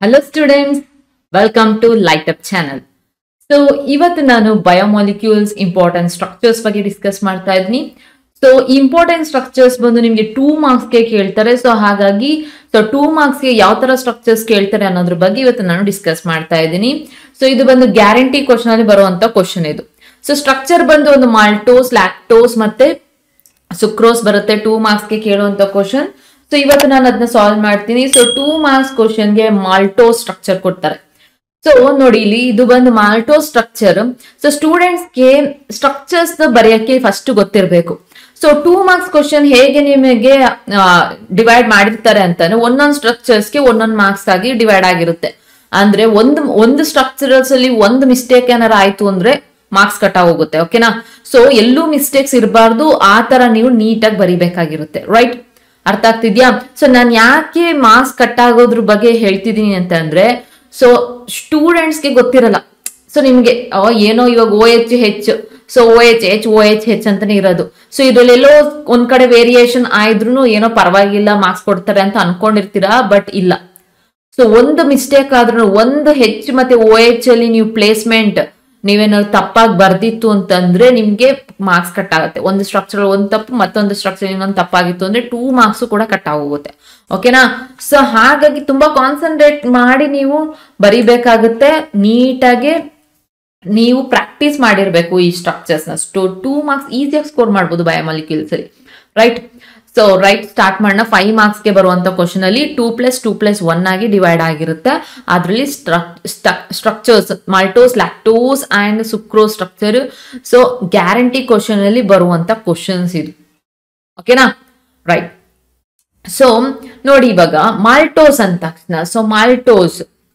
hello students welcome to light up channel so ಇವತ್ತು ನಾನು biomolecules important structures ಬಗ್ಗೆ discuss ಮಾಡ್ತಾ ಇದ್ದೀನಿ ಸೊ ಇಂಪಾರ್ಟೆಂಟ್ ಸ್ಟ್ರಕ್ಚರ್ಸ್ ಬಂದು ನಿಮಗೆ ಟೂ ಮಾರ್ಕ್ಸ್ಗೆ ಕೇಳ್ತಾರೆ ಸೊ ಹಾಗಾಗಿ ಸೊ ಟೂ ಮಾರ್ಕ್ಸ್ಗೆ ಯಾವ ತರ ಸ್ಟ್ರಕ್ಚರ್ಸ್ ಕೇಳ್ತಾರೆ ಅನ್ನೋದ್ರ ಬಗ್ಗೆ ಇವತ್ತು ನಾನು ಡಿಸ್ಕಸ್ ಮಾಡ್ತಾ ಇದ್ದೀನಿ ಸೊ ಇದು ಬಂದು ಗ್ಯಾರಂಟಿ ಕ್ವಶನ್ ಅಲ್ಲಿ ಬರುವಂತ ಕ್ವಶನ್ ಇದು ಸೊ ಸ್ಟ್ರಕ್ಚರ್ ಬಂದು ಒಂದು ಮಾಲ್ಟೋಸ್ ಲ್ಯಾಕ್ಟೋಸ್ ಮತ್ತೆ ಸುಕ್ರೋಸ್ ಬರುತ್ತೆ ಟೂ ಮಾರ್ಕ್ಸ್ಗೆ ಕೇಳುವಂತ ಕ್ವಶನ್ ಸೊ ಇವತ್ತು ನಾನು ಅದನ್ನ ಸಾಲ್ವ್ ಮಾಡ್ತೀನಿ ಸೊ ಟೂ ಮಾರ್ಕ್ಸ್ ಕ್ವಶನ್ಗೆ ಮಾಲ್ಟೋ ಸ್ಟ್ರಕ್ಚರ್ ಕೊಡ್ತಾರೆ ಸೊ ನೋಡಿ ಇಲ್ಲಿ ಇದು ಬಂದು ಮಾಲ್ಟೋ ಸ್ಟ್ರಕ್ಚರ್ ಸೊ ಸ್ಟೂಡೆಂಟ್ಸ್ಗೆ ಸ್ಟ್ರಕ್ಚರ್ಸ್ ಬರೆಯಕ್ಕೆ ಫಸ್ಟ್ ಗೊತ್ತಿರಬೇಕು ಸೊ ಟೂ ಮಾರ್ಕ್ಸ್ ಕ್ವಶನ್ ಹೇಗೆ ನಿಮಗೆ ಡಿವೈಡ್ ಮಾಡಿರ್ತಾರೆ ಅಂತಾನೆ ಒಂದೊಂದು ಸ್ಟ್ರಕ್ಚರ್ಸ್ಗೆ ಒಂದೊಂದು ಮಾರ್ಕ್ಸ್ ಆಗಿ ಡಿವೈಡ್ ಆಗಿರುತ್ತೆ ಅಂದ್ರೆ ಒಂದು ಒಂದು ಸ್ಟ್ರಕ್ಚರ್ಸ್ ಅಲ್ಲಿ ಒಂದು ಮಿಸ್ಟೇಕ್ ಏನಾರ ಆಯ್ತು ಅಂದ್ರೆ ಮಾರ್ಕ್ಸ್ ಕಟ್ ಹೋಗುತ್ತೆ ಓಕೆನಾ ಸೊ ಎಲ್ಲೂ ಮಿಸ್ಟೇಕ್ಸ್ ಇರಬಾರ್ದು ಆ ತರ ನೀವು ನೀಟಾಗಿ ಬರಿಬೇಕಾಗಿರುತ್ತೆ ರೈಟ್ ಅರ್ಥ ಆಗ್ತಿದ್ಯಾ ಸೊ ನಾನು ಯಾಕೆ ಮಾರ್ಕ್ಸ್ ಕಟ್ ಆಗೋದ್ರ ಬಗ್ಗೆ ಹೇಳ್ತಿದ್ದೀನಿ ಅಂತ ಅಂದ್ರೆ ಸೊ ಸ್ಟೂಡೆಂಟ್ಸ್ಗೆ ಗೊತ್ತಿರಲ್ಲ ಸೊ ನಿಮ್ಗೆ ಆ, ಏನೋ ಇವಾಗ O H H so O H H O H H ಅಂತಾನೆ ಇರೋದು ಸೊ ಇದ್ರಲ್ಲೆಲ್ಲೋ ಒಂದ್ ಕಡೆ ವೇರಿಯೇಷನ್ ಆದ್ರೂ ಏನೋ ಪರವಾಗಿಲ್ಲ ಮಾರ್ಕ್ಸ್ ಕೊಡ್ತಾರೆ ಅಂತ ಅನ್ಕೊಂಡಿರ್ತೀರಾ ಬಟ್ ಇಲ್ಲ ಸೊ ಒಂದು ಮಿಸ್ಟೇಕ್ ಆದ್ರೂ ಒಂದು ಹೆಚ್ ಮತ್ತೆ ಓ ಎಚ್ ಅಲ್ಲಿ ನೀವು ಪ್ಲೇಸ್ಮೆಂಟ್ ನೀವೇನಾದ್ರು ತಪ್ಪಾಗಿ ಬರ್ದಿತ್ತು ಅಂತಂದ್ರೆ ನಿಮ್ಗೆ ಮಾರ್ಕ್ಸ್ ಕಟ್ ಆಗುತ್ತೆ ಒಂದು ಸ್ಟ್ರಕ್ಚರ್ ಒಂದು ತಪ್ಪು ಮತ್ತೊಂದು ಸ್ಟ್ರಕ್ಚರ್ ಇನ್ನೊಂದು ತಪ್ಪಾಗಿತ್ತು ಅಂದ್ರೆ ಟೂ ಮಾರ್ಕ್ಸ್ ಕೂಡ ಕಟ್ ಆಗೋಗುತ್ತೆ ಓಕೆನಾ ಸೊ ಹಾಗಾಗಿ ತುಂಬಾ ಕಾನ್ಸಂಟ್ರೇಟ್ ಮಾಡಿ ನೀವು ಬರಿಬೇಕಾಗುತ್ತೆ ನೀಟಾಗಿ ನೀವು ಪ್ರಾಕ್ಟೀಸ್ ಮಾಡಿರ್ಬೇಕು ಈ ಸ್ಟ್ರಕ್ಚರ್ಸ್ ನ ಸ್ಟೋ ಟೂ ಮಾರ್ಕ್ಸ್ ಈಸಿಯಾಗಿ ಸ್ಕೋರ್ ಮಾಡ್ಬೋದು ಬಯೋಮಾಲಿಕ್ಯೂಲ್ಸ್ ಅಲ್ಲಿ ರೈಟ್ ಸೊ ರೈಟ್ ಸ್ಟಾರ್ಟ್ ಮಾಡೋಣ ಫೈವ್ ಮಾರ್ಕ್ಸ್ಗೆ ಬರುವಂತ ಕ್ವಶನ್ ಅಲ್ಲಿ two plus two plus one ಆಗಿ ಡಿವೈಡ್ ಆಗಿರುತ್ತೆ ಅದರಲ್ಲಿ structures maltose lactose and sucrose structure so guarantee question ಅಲ್ಲಿ ಬರುವಂತ ಕ್ವಶನ್ಸ್ ಇದು ಓಕೆನಾ ರೈಟ್ ಸೊ ನೋಡಿ ಇವಾಗ ಮಾಲ್ಟೋಸ್ ಅಂದ ತಕ್ಷಣ ಸೊ ಮಾಲ್ಟೋಸ್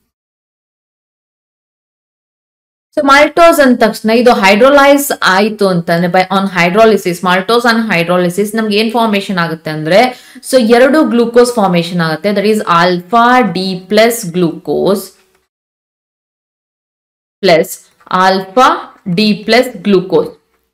ಸೊ ಮಾಲ್ಟೋಸ್ ಅಂದ ತಕ್ಷಣ ಇದು ಹೈಡ್ರೋಲೈಸ್ ಆಯ್ತು ಅಂತಂದ್ರೆ by on hydrolysis maltose on hydrolysis ನಮ್ಗೆ ಏನ್ ಫಾರ್ಮೇಶನ್ ಆಗುತ್ತೆ ಅಂದ್ರೆ ಸೊ ಎರಡು ಗ್ಲೂಕೋಸ್ ಫಾರ್ಮೇಶನ್ ಆಗುತ್ತೆ that is alpha D plus glucose plus alpha D plus glucose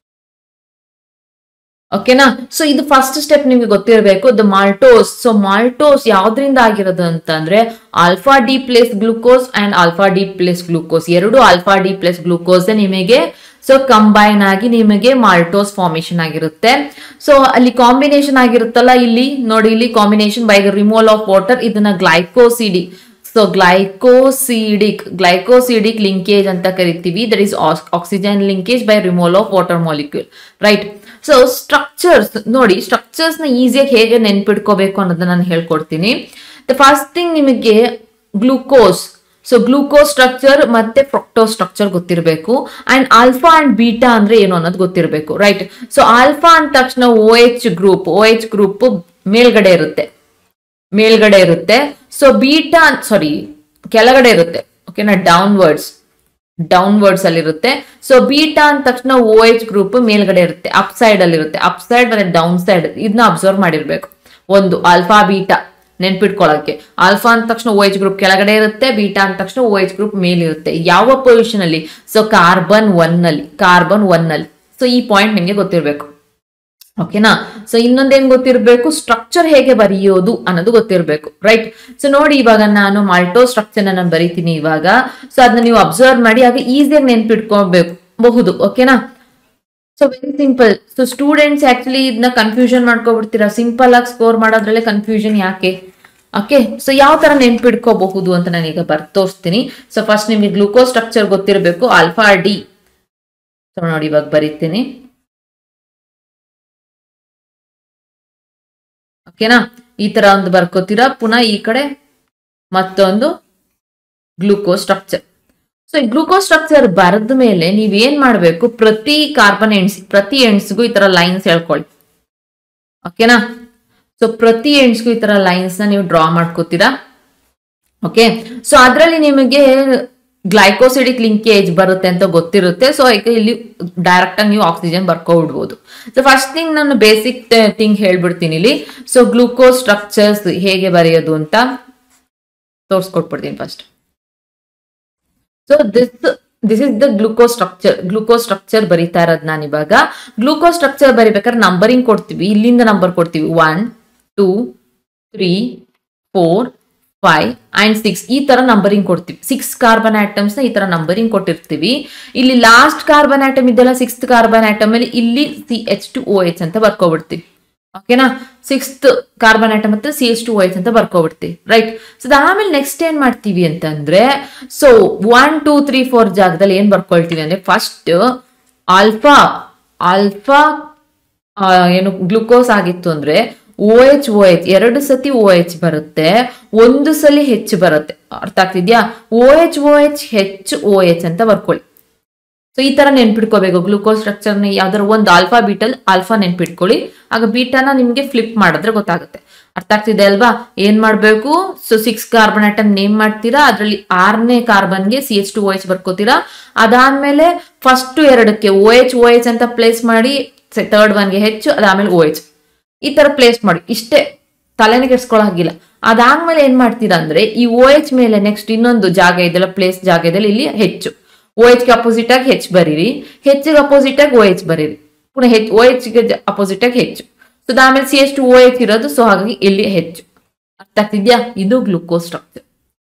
ಓಕೆನಾ ಸೊ ಇದು ಫಸ್ಟ್ ಸ್ಟೆಪ್ ನಿಮ್ಗೆ ಗೊತ್ತಿರಬೇಕು ದ ಮಾಲ್ಟೋಸ್ ಸೊ ಮಾಲ್ಟೋಸ್ ಯಾವ್ದ್ರಿಂದ ಆಗಿರೋದು ಅಂತಂದ್ರೆ alpha D plus glucose and alpha D plus glucose ಎರಡು ಆಲ್ಫಾ ಡಿ ಪ್ಲಸ್ ಗ್ಲೂಕೋಸ್ ನಿಮಗೆ so combine ಆಗಿ ನಿಮಗೆ ಮಾಲ್ಟೋಸ್ ಫಾರ್ಮೇಶನ್ ಆಗಿರುತ್ತೆ ಸೊ ಅಲ್ಲಿ ಕಾಂಬಿನೇಷನ್ ಆಗಿರುತ್ತಲ್ಲ ಇಲ್ಲಿ ನೋಡಿ ಇಲ್ಲಿ combination by the removal of water ಇದನ್ನ glycosidic so glycosidic glycosidic linkage ಅಂತ ಕರಿತೀವಿ that is oxygen linkage by removal of water molecule right so structures ನೋಡಿ ಸ್ಟ್ರಕ್ಚರ್ಸ್ ನ ಈಸಿಯಾಗಿ ಹೇಗೆ ನೆನ್ಪಿಟ್ಕೋಬೇಕು ಅನ್ನೋದನ್ನ ನಾನು ಹೇಳ್ಕೊಡ್ತೀನಿ ದ ಫಸ್ಟ್ ಥಿಂಗ್ ನಿಮಗೆ ಗ್ಲೂಕೋಸ್ ಸೊ ಗ್ಲೂಕೋಸ್ ಸ್ಟ್ರಕ್ಚರ್ ಮತ್ತೆ ಫ್ರಕ್ಟೋ ಸ್ಟ್ರಕ್ಚರ್ ಗೊತ್ತಿರಬೇಕು ಅಂಡ್ ಆಲ್ಫಾ ಅಂಡ್ ಬೀಟಾ ಅಂದ್ರೆ ಏನು ಅನ್ನೋದು ಗೊತ್ತಿರಬೇಕು ರೈಟ್ ಸೊ ಆಲ್ಫಾ ಅಂದ ತಕ್ಷಣ O H group O H group ಮೇಲ್ಗಡೆ ಇರುತ್ತೆ ಮೇಲ್ಗಡೆ ಇರುತ್ತೆ ಸೊ ಬೀಟಾ ಸಾರಿ ಕೆಳಗಡೆ ಇರುತ್ತೆ ಓಕೆನಾ ಡೌನ್ವರ್ಡ್ಸ್ ಡೌನ್ವರ್ಡ್ಸ್ ಅಲ್ಲಿ ಇರುತ್ತೆ ಸೊ ಬೀಟಾ ಅಂದ ತಕ್ಷಣ ಓ ಎಚ್ ಗ್ರೂಪ್ ಮೇಲ್ಗಡೆ ಇರುತ್ತೆ ಅಪ್ ಸೈಡ್ ಅಲ್ಲಿ ಇರುತ್ತೆ ಅಪ್ ಸೈಡ್ ಮತ್ತೆ ಡೌನ್ ಸೈಡ್ ಇದನ್ನ ಅಬ್ಸರ್ವ್ ಮಾಡಿರ್ಬೇಕು ಒಂದು ಆಲ್ಫಾ ಬೀಟಾ ನೆನ್ಪಿಟ್ಕೊಳ್ಳೋಕೆ ಆಲ್ಫಾ ಅಂದ ತಕ್ಷಣ ಓ ಎಚ್ ಗ್ರೂಪ್ ಕೆಳಗಡೆ ಇರುತ್ತೆ ಬೀಟಾ ಅಂದ ತಕ್ಷಣ ಓ ಎಚ್ ಗ್ರೂಪ್ ಮೇಲಿರುತ್ತೆ ಯಾವ ಪೊಸಿಷನ್ ಅಲ್ಲಿ ಸೊ ಕಾರ್ಬನ್ ಒನ್ ಅಲ್ಲಿ ಕಾರ್ಬನ್ ಒನ್ ಅಲ್ಲಿ ಸೊ ಈ ಪಾಯಿಂಟ್ ನಿಮಗೆ ಗೊತ್ತಿರಬೇಕು ಓಕೆನಾ ಸೊ ಇನ್ನೊಂದೇನ್ ಗೊತ್ತಿರಬೇಕು ಸ್ಟ್ರಕ್ಚರ್ ಹೇಗೆ ಬರೆಯೋದು ಅನ್ನೋದು ಗೊತ್ತಿರಬೇಕು ರೈಟ್ ಸೊ ನೋಡಿ ಇವಾಗ ನಾನು ಮಾಲ್ಟೋ ಸ್ಟ್ರಕ್ಚರ್ ನಾನು ಬರಿತೀನಿ ಇವಾಗ ಸೊ ಅದನ್ನ ನೀವು ಅಬ್ಸರ್ವ್ ಮಾಡಿ ಆಗ ಈಸಿಯಾಗಿ ನೆನ್ಪಿಟ್ಕೋಬೇಕು ಬಹುದು ಓಕೆನಾ so very simple so students actually ಇದನ್ನ ಕನ್ಫ್ಯೂಷನ್ ಮಾಡ್ಕೊಬಿಡ್ತೀರಾ ಸಿಂಪಲ್ ಆಗಿ ಸ್ಕೋರ್ ಮಾಡೋದ್ರಲ್ಲೇ ಕನ್ಫ್ಯೂಷನ್ ಯಾಕೆ ಓಕೆ ಸೊ ಯಾವ ತರ ನೆನ್ಪಿಟ್ಕೋಬಹುದು ಅಂತ ನಾನೀಗ ಬರ್ ತೋರಿಸ್ತೀನಿ ಸೊ ಫಸ್ಟ್ ನಿಮಗೆ ಗ್ಲೂಕೋಸ್ ಸ್ಟ್ರಕ್ಚರ್ ಗೊತ್ತಿರಬೇಕು ಆಲ್ಫಾ ಡಿ ಸೊ ನೋಡಿ ಇವಾಗ ಬರೀತೀನಿ ಓಕೆನಾ ಈ ತರ ಒಂದು ಬರ್ಕೋತೀರಾ ಪುನಃ ಈ ಕಡೆ ಮತ್ತೊಂದು ಗ್ಲೂಕೋಸ್ ಸ್ಟ್ರಕ್ಚರ್ ಸೊ ಈ ಗ್ಲೂಕೋಸ್ ಸ್ಟ್ರಕ್ಚರ್ ಬರೆದ ಮೇಲೆ ನೀವ್ ಏನ್ ಮಾಡ್ಬೇಕು ಪ್ರತಿ ಕಾರ್ಬನ್ ಎಂಡ್ಸ್ ಪ್ರತಿ ಎಂಡ್ಸ್ಗೂ ಈ ತರ ಲೈನ್ಸ್ ಹೇಳ್ಕೊಳ್ಳಿ ಓಕೆನಾ ಸೊ ಪ್ರತಿ ಎಂಡ್ಸ್ಗೂ ಈ ತರ ಲೈನ್ಸ್ ನ ನೀವು ಡ್ರಾ ಮಾಡ್ಕೋತೀರಾ ಓಕೆ ಸೊ ಅದರಲ್ಲಿ ನಿಮಗೆ ಗ್ಲೈಕೋಸಿಡಿಕ್ ಲಿಂಕೇಜ್ ಬರುತ್ತೆ ಅಂತ ಗೊತ್ತಿರುತ್ತೆ ಸೊ ಈಗ ಇಲ್ಲಿ ಡೈರೆಕ್ಟ್ ಆಗಿ ನೀವು ಆಕ್ಸಿಜನ್ ಬರ್ಕೊಬಿಡ್ಬೋದು ಸೊ ಫಸ್ಟ್ ಥಿಂಗ್ ನಾನು ಬೇಸಿಕ್ ಥಿಂಗ್ ಹೇಳ್ಬಿಡ್ತೀನಿ ಇಲ್ಲಿ ಸೊ ಗ್ಲೂಕೋಸ್ ಸ್ಟ್ರಕ್ಚರ್ಸ್ ಹೇಗೆ ಬರೆಯೋದು ಅಂತ ತೋರಿಸ್ಕೊಟ್ಬಿಡ್ತೀನಿ first so this this is the glucose structure glucose structure ಬರೀತಾ ಇರೋದು ನಾನು ಇವಾಗ ಗ್ಲೂಕೋಸ್ ಸ್ಟ್ರಕ್ಚರ್ ಬರಿಬೇಕಾದ್ರೆ ನಂಬರಿಂಗ್ ಕೊಡ್ತೀವಿ ಇಲ್ಲಿಂದ ನಂಬರ್ ಕೊಡ್ತೀವಿ one two three four five and six ಈ ತರ ನಂಬರಿಂಗ್ ಕೊಡ್ತೀವಿ ಸಿಕ್ಸ್ ಕಾರ್ಬನ್ ಆಟಮ್ಸ್ ನ ಈ ತರ ನಂಬರಿಂಗ್ ಕೊಟ್ಟಿರ್ತೀವಿ ಇಲ್ಲಿ ಲಾಸ್ಟ್ ಕಾರ್ಬನ್ ಆಟಮ್ ಇದೆಲ್ಲ ಸಿಕ್ಸ್ತ್ ಕಾರ್ಬನ್ ಆಟಮ್ ಅಲ್ಲಿ ಇಲ್ಲಿ C H two O H ಅಂತ ಬರ್ಕೊಬಿಡ್ತೀವಿ ಓಕೆನಾ ಸಿಕ್ಸ್ತ್ ಕಾರ್ಬನ್ ಆಟಮ್ ಮತ್ತೆ ಸಿ ಎಚ್ ಟು ಎಚ್ ಅಂತ ಬರ್ಕೊಬಿಡ್ತೀವಿ ರೈಟ್ ಸೊ ಆಮೇಲೆ ನೆಕ್ಸ್ಟ್ ಏನ್ ಮಾಡ್ತೀವಿ ಅಂತಂದ್ರೆ so one two three four ಜಾಗದಲ್ಲಿ ಏನ್ ಬರ್ಕೊಳ್ತೀವಿ ಅಂದ್ರೆ ಫಸ್ಟ್ ಆಲ್ಫಾ ಆಲ್ಫಾ ಏನು ಗ್ಲುಕೋಸ್ ಆಗಿತ್ತು ಅಂದ್ರೆ ಓ ಎಚ್ ಓ ಎಚ್ ಎರಡು ಸತಿ ಓ ಎಚ್ ಬರುತ್ತೆ ಒಂದು ಸಲ ಹೆಚ್ಚು ಬರುತ್ತೆ ಅರ್ಥ ಆಗ್ತಿದ್ಯಾ ಓ ಎಚ್ ಓ ಎಚ್ ಹೆಚ್ಚು ಓ ಎಚ್ ಅಂತ ಬರ್ಕೊಳ್ಳಿ ಸೊ ಈ ತರ ನೆನ್ಪಿಟ್ಕೋಬೇಕು ಗ್ಲೂಕೋಸ್ ಸ್ಟ್ರಕ್ಚರ್ ನ ಯಾವ್ದಾದ್ರು ಒಂದು ಆಲ್ಫಾ ಬೀಟಲ್ ಆಲ್ಫಾ ನೆನ್ಪಿಟ್ಕೊಳ್ಳಿ ಆಗ ಬೀಟಾನ ನಿಮ್ಗೆ ಫ್ಲಿಪ್ ಮಾಡಿದ್ರೆ ಗೊತ್ತಾಗುತ್ತೆ ಅರ್ಥ ಆಗ್ತಿದೆ ಅಲ್ವಾ ಏನ್ ಮಾಡ್ಬೇಕು so six carbon atom name ಮಾಡ್ತೀರಾ ಅದ್ರಲ್ಲಿ ಆರನೇ ಕಾರ್ಬನ್ಗೆ C H two O H ಬರ್ಕೋತೀರಾ ಅದಾದ್ಮೇಲೆ ಫಸ್ಟ್ ಎರಡಕ್ಕೆ ಓ ಎಚ್ ಓ ಎಚ್ ಅಂತ ಪ್ಲೇಸ್ ಮಾಡಿ ಥರ್ಡ್ ಒನ್ಗೆ ಹೆಚ್ಚು ಅದಾದ್ಮೇಲೆ ಓ ಎಚ್ ಈ ತರ ಪ್ಲೇಸ್ ಮಾಡಿ ಇಷ್ಟೇ ತಲೆನೇ ಕೆಡ್ಸ್ಕೊಳ್ಳೋ ಹಾಗಿಲ್ಲ ಅದಾದ್ಮೇಲೆ ಏನ್ ಮಾಡ್ತೀರಾ ಅಂದ್ರೆ ಈ ಓ ಎಚ್ ಮೇಲೆ ನೆಕ್ಸ್ಟ್ ಇನ್ನೊಂದು ಜಾಗ ಇದೆಲ್ಲ ಪ್ಲೇಸ್ ಜಾಗ ಇದೆಲ್ಲ ಇಲ್ಲಿ ಹೆಚ್ಚು ಓ ಎಚ್ ಗೆ ಅಪೋಸಿಟ್ ಆಗಿ ಹೆಚ್ಚು ಬರೀರಿ ಹೆಚ್ಚಿಗೆ ಅಪೋಸಿಟ್ ಆಗಿ ಓ ಎಚ್ ಬರೀರಿ ಪುನಃ ಹೆಚ್ಚು ಓ ಎಚ್ ಗೆ ಅಪೋಸಿಟ್ ಆಗಿ ಹೆಚ್ಚು ಸೊ ಅದಾದ್ಮೇಲೆ C H two O H ಇರೋದು ಸೊ ಹಾಗಾಗಿ ಇಲ್ಲಿ ಹೆಚ್ಚು ಅರ್ಥ ಆಗ್ತಿದ್ಯಾ ಇದು ಗ್ಲುಕೋಸ್ ಸ್ಟ್ರಕ್ಚರ್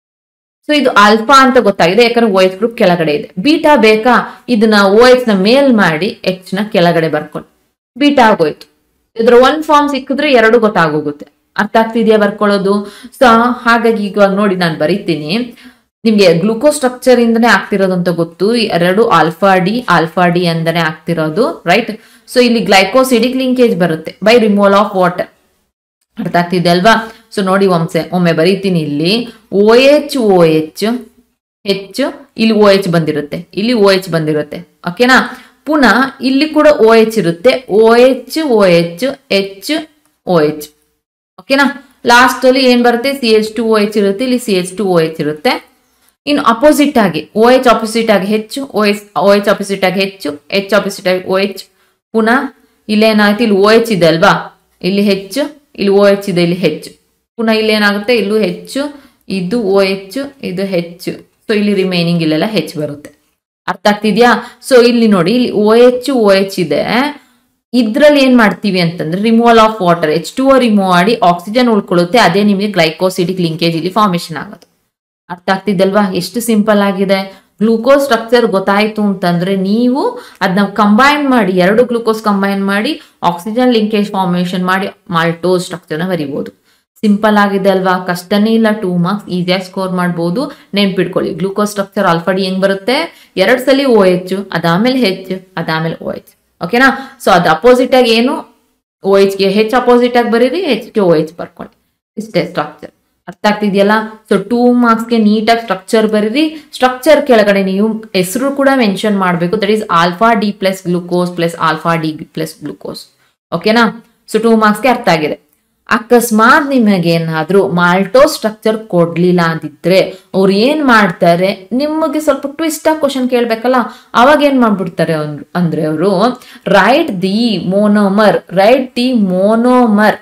ಸೊ ಇದು ಆಲ್ಫಾ ಅಂತ ಗೊತ್ತಾಗಿದೆ ಯಾಕಂದ್ರೆ ಓ ಎಚ್ ಗ್ರೂಪ್ ಕೆಳಗಡೆ ಇದೆ ಬೀಟಾ ಬೇಕಾ ಇದನ್ನ ಓ ಎಚ್ ನ ಮೇಲ್ ಮಾಡಿ ಎಚ್ ನ ಕೆಳಗಡೆ ಬರ್ಕೊಂಡು ಬೀಟಾ ಆಗೋಯ್ತು ಇದ್ರ ಒಂದ್ ಫಾರ್ಮ್ ಸಿಕ್ಕಿದ್ರೆ ಎರಡು ಗೊತ್ತಾಗೋಗುತ್ತೆ ಅರ್ಥ ಆಗ್ತಿದ್ಯಾ ಬರ್ಕೊಳ್ಳೋದು ಸೊ ಹಾಗಾಗಿ ಈಗ ನೋಡಿ ನಾನು ಬರೀತೀನಿ ನಿಮ್ಗೆ ಗ್ಲೂಕೋಸ್ ಸ್ಟ್ರಕ್ಚರ್ ಇಂದನೇ ಆಗ್ತಿರೋದು ಅಂತ ಗೊತ್ತು ಈ ಎರಡು ಆಲ್ಫಾ ಡಿ ಆಲ್ಫಾ ಡಿ ಅಂದನೇ ಆಗ್ತಿರೋದು ರೈಟ್ ಸೊ ಇಲ್ಲಿ ಗ್ಲೈಕೋಸಿಡಿಕ್ ಲಿಂಕೇಜ್ ಬರುತ್ತೆ ಬೈ ರಿಮೂವಲ್ ಆಫ್ ವಾಟರ್ ಅರ್ಥ ಆಗ್ತಿದೆ ಅಲ್ವಾ ಸೊ ನೋಡಿ ಒಮ್ಸೆ ಒಮ್ಮೆ ಬರೀತೀನಿ ಇಲ್ಲಿ ಓ ಎಚ್ ಓ ಎಚ್ ಹೆಚ್ಚು ಇಲ್ಲಿ ಓ ಎಚ್ ಬಂದಿರುತ್ತೆ ಇಲ್ಲಿ ಓ ಎಚ್ ಬಂದಿರುತ್ತೆ ಓಕೆನಾ ಪುನಃ ಇಲ್ಲಿ ಕೂಡ ಓ ಎಚ್ ಇರುತ್ತೆ O H O H H O H ಓಕೆನಾ ಲಾಸ್ಟ್ ಅಲ್ಲಿ ಏನ್ ಬರುತ್ತೆ C H two O H ಇರುತ್ತೆ ಇಲ್ಲಿ C H two O H ಇರುತ್ತೆ ಇನ್ನು ಅಪೋಸಿಟ್ ಆಗಿ ಓ ಎಚ್ ಅಪೋಸಿಟ್ ಆಗಿ ಹೆಚ್ಚು O H O H opposite ಆಗಿ ಹೆಚ್ಚು ಎಚ್ ಅಪೋಸಿಟ್ ಆಗಿ ಓ ಎಚ್ ಪುನಃ ಇಲ್ಲೇನಾಯ್ತು ಇಲ್ಲಿ ಓ ಎಚ್ ಇದೆ ಅಲ್ವಾ ಇಲ್ಲಿ ಹೆಚ್ಚು ಇಲ್ಲಿ ಓ ಎಚ್ ಇದೆ ಇಲ್ಲಿ ಹೆಚ್ಚು ಪುನಃ ಇಲ್ಲಿ ಏನಾಗುತ್ತೆ ಇಲ್ಲೂ ಹೆಚ್ಚು ಇದು ಓ ಎಚ್ ಇದು ಹೆಚ್ಚು ಸೊ ಇಲ್ಲಿ ರಿಮೈನಿಂಗ್ ಇಲ್ಲೆಲ್ಲ ಹೆಚ್ಚು ಬರುತ್ತೆ ಅರ್ಥ ಆಗ್ತಿದ್ಯಾ ಸೊ ಇಲ್ಲಿ ನೋಡಿ ಇಲ್ಲಿ ಓ ಎಚ್ ಓ ಎಚ್ ಇದೆ ಇದ್ರಲ್ಲಿ ಏನ್ ಮಾಡ್ತೀವಿ ಅಂತಂದ್ರೆ removal of water H two remove ಮಾಡಿ ಆಕ್ಸಿಜನ್ ಉಳ್ಕೊಳ್ಳುತ್ತೆ ಅದೇ ನಿಮಗೆ ಗ್ಲೈಕೋಸಿಡಿಕ್ ಲಿಂಕೇಜ್ ಇಲ್ಲಿ ಫಾರ್ಮೇಶನ್ ಆಗೋದು ಅರ್ಥ ಆಗ್ತಿದ್ದಲ್ವಾ ಎಷ್ಟು ಸಿಂಪಲ್ ಆಗಿದೆ ಗ್ಲೂಕೋಸ್ ಸ್ಟ್ರಕ್ಚರ್ ಗೊತ್ತಾಯ್ತು ಅಂತಂದ್ರೆ ನೀವು ಅದನ್ನ ಕಂಬೈನ್ ಮಾಡಿ ಎರಡು ಗ್ಲೂಕೋಸ್ ಕಂಬೈನ್ ಮಾಡಿ ಆಕ್ಸಿಜನ್ ಲಿಂಕೇಜ್ ಫಾರ್ಮೇಶನ್ ಮಾಡಿ ಮಾಲ್ಟೋಸ್ ಸ್ಟ್ರಕ್ಚರ್ನ ಬರಿಬೋದು ಸಿಂಪಲ್ ಆಗಿದೆ ಅಲ್ವಾ ಕಷ್ಟನೇ ಇಲ್ಲ ಟೂ ಮಾರ್ಕ್ಸ್ ಈಸಿಯಾಗಿ ಸ್ಕೋರ್ ಮಾಡ್ಬೋದು ನೆನ್ಪಿಟ್ಕೊಳ್ಳಿ ಗ್ಲೂಕೋಸ್ ಸ್ಟ್ರಕ್ಚರ್ ಆಲ್ಫಾಡಿ ಹೆಂಗ್ ಬರುತ್ತೆ ಎರಡ್ ಸಲ ಓ ಎಚ್ ಅದಾದ್ಮೇಲೆ ಹೆಚ್ಚು ಅದಾದ್ಮೇಲೆ ಓ ಎಚ್ ಓಕೆನಾ ಸೊ ಅದು ಅಪೋಸಿಟ್ ಆಗಿ ಏನು ಓ ಗೆ ಹೆಚ್ಚು ಅಪೋಸಿಟ್ ಆಗಿ ಬರೀರಿ ಹೆಚ್ಚಿಗೆ ಓ ಎಚ್ ಬರ್ಕೊಳ್ಳಿ ಇಷ್ಟೇ ಸ್ಟ್ರಕ್ಚರ್ ಅರ್ಥ ಆಗ್ತಿದೆಯಲ್ಲ ಸೊ ಟೂ ಮಾರ್ಕ್ಸ್ಗೆ ನೀಟಾಗಿ ಸ್ಟ್ರಕ್ಚರ್ ಬರೀರಿ ಸ್ಟ್ರಕ್ಚರ್ ಕೆಳಗಡೆ ನೀವು ಹೆಸರು ಕೂಡ ಮೆನ್ಷನ್ ಮಾಡಬೇಕು that is alpha D plus glucose plus alpha D plus glucose ಓಕೆನಾ ಸೊ ಟೂ ಮಾರ್ಕ್ಸ್ಗೆ ಅರ್ಥ ಆಗಿದೆ ಅಕಸ್ಮಾತ್ ನಿಮಗೇನಾದ್ರೂ ಮಾಲ್ಟೋ ಸ್ಟ್ರಕ್ಚರ್ ಕೊಡ್ಲಿಲ್ಲ ಅಂದಿದ್ರೆ ಅವ್ರು ಏನ್ ಮಾಡ್ತಾರೆ ನಿಮಗೆ ಸ್ವಲ್ಪ ಟ್ವಿಸ್ಟ್ ಆಗಿ ಕ್ವಶನ್ ಕೇಳ್ಬೇಕಲ್ಲ ಅವಾಗ ಏನ್ ಮಾಡ್ಬಿಡ್ತಾರೆ ಅವ್ರು ಅಂದ್ರೆ ಅವರು write the monomer write the monomer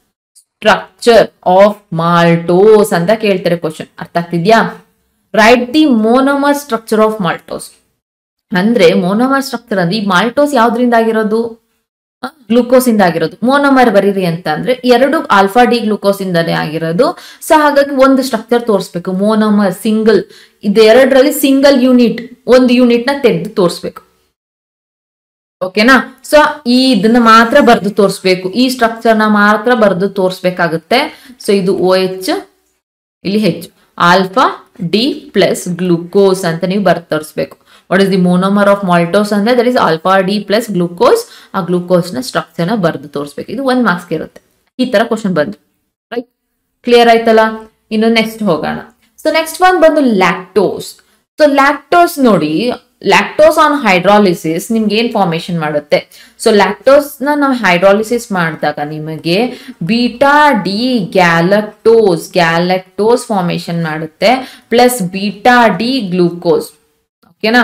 structure of maltose ಅಂತ ಕೇಳ್ತಾರೆ ಕ್ವಶನ್ ಅರ್ಥ ಆಗ್ತಿದ್ಯಾ write the monomer structure of maltose ಅಂದ್ರೆ ಮೋನೋಮರ್ ಸ್ಟ್ರಕ್ಚರ್ ಅಂದ್ರೆ ಈ ಮಾಲ್ಟೋಸ್ ಯಾವ್ದ್ರಿಂದ ಆಗಿರೋದು ಗ್ಲೂಕೋಸ್ ಇಂದ ಆಗಿರೋದು ಮೋನೋಮರ್ ಬರೀರಿ ಅಂತ ಅಂದ್ರೆ ಎರಡು ಆಲ್ಫಾ ಡಿ ಗ್ಲೂಕೋಸ್ ಇಂದಾನೇ ಆಗಿರೋದು ಸೊ ಹಾಗಾಗಿ ಒಂದು ಸ್ಟ್ರಕ್ಚರ್ ತೋರಿಸ್ಬೇಕು ಮೋನೋಮರ್ ಸಿಂಗಲ್ ಇದೆರಡರಲ್ಲಿ ಸಿಂಗಲ್ ಯೂನಿಟ್ ಒಂದು ಯೂನಿಟ್ ನ ತೆಗೆದು ತೋರಿಸ್ಬೇಕು ಓಕೆನಾ ಸೊ ಈ ಇದನ್ನ ಮಾತ್ರ ಬರೆದು ತೋರಿಸ್ಬೇಕು ಈ ಸ್ಟ್ರಕ್ಚರ್ ನ ಮಾತ್ರ ಬರೆದು ತೋರಿಸ್ಬೇಕಾಗುತ್ತೆ ಸೊ ಇದು ಓ ಎಚ್ ಇಲ್ಲಿ ಹೆಚ್ಚು ಆಲ್ಫಾ ಡಿ ಪ್ಲಸ್ ಗ್ಲೂಕೋಸ್ ಅಂತ ನೀವು ಬರ್ದು ತೋರಿಸ್ಬೇಕು what is the monomer of maltose ಅಂದ್ರೆ that is alpha D plus glucose ಆ ಗ್ಲೂಕೋಸ್ ನ ಸ್ಟ್ರಕ್ಚರ್ ನ ಬರೆದು ತೋರಿಸ್ಬೇಕು ಇದು ಒಂದ್ ಮಾರ್ಕ್ಸ್ ಇರುತ್ತೆ ಈ ತರ ಕ್ವಶನ್ ಬಂದು ರೈಟ್ ಕ್ಲಿಯರ್ ಆಯ್ತಲ್ಲ ಇನ್ನು ನೆಕ್ಸ್ಟ್ ಹೋಗೋಣ ಸೊ ನೆಕ್ಸ್ಟ್ ಒನ್ ಬಂದು ಲ್ಯಾಕ್ಟೋಸ್ ಸೊ ಲ್ಯಾಕ್ಟೋಸ್ ನೋಡಿ ಲ್ಯಾಕ್ಟೋಸ್ ಆನ್ ಹೈಡ್ರಾಲಿಸಿಸ್ ನಿಮ್ಗೆ ಏನ್ ಫಾರ್ಮೇಶನ್ ಮಾಡುತ್ತೆ ಸೊ ಲ್ಯಾಕ್ಟೋಸ್ ನ ನಾವು ಹೈಡ್ರಾಲಿಸಿಸ್ ಮಾಡಿದಾಗ ನಿಮಗೆ beta D galactose galactose formation ಮಾಡುತ್ತೆ ಪ್ಲಸ್ ಬೀಟಾ ಡಿ ಗ್ಲೂಕೋಸ್ ಓಕೆನಾ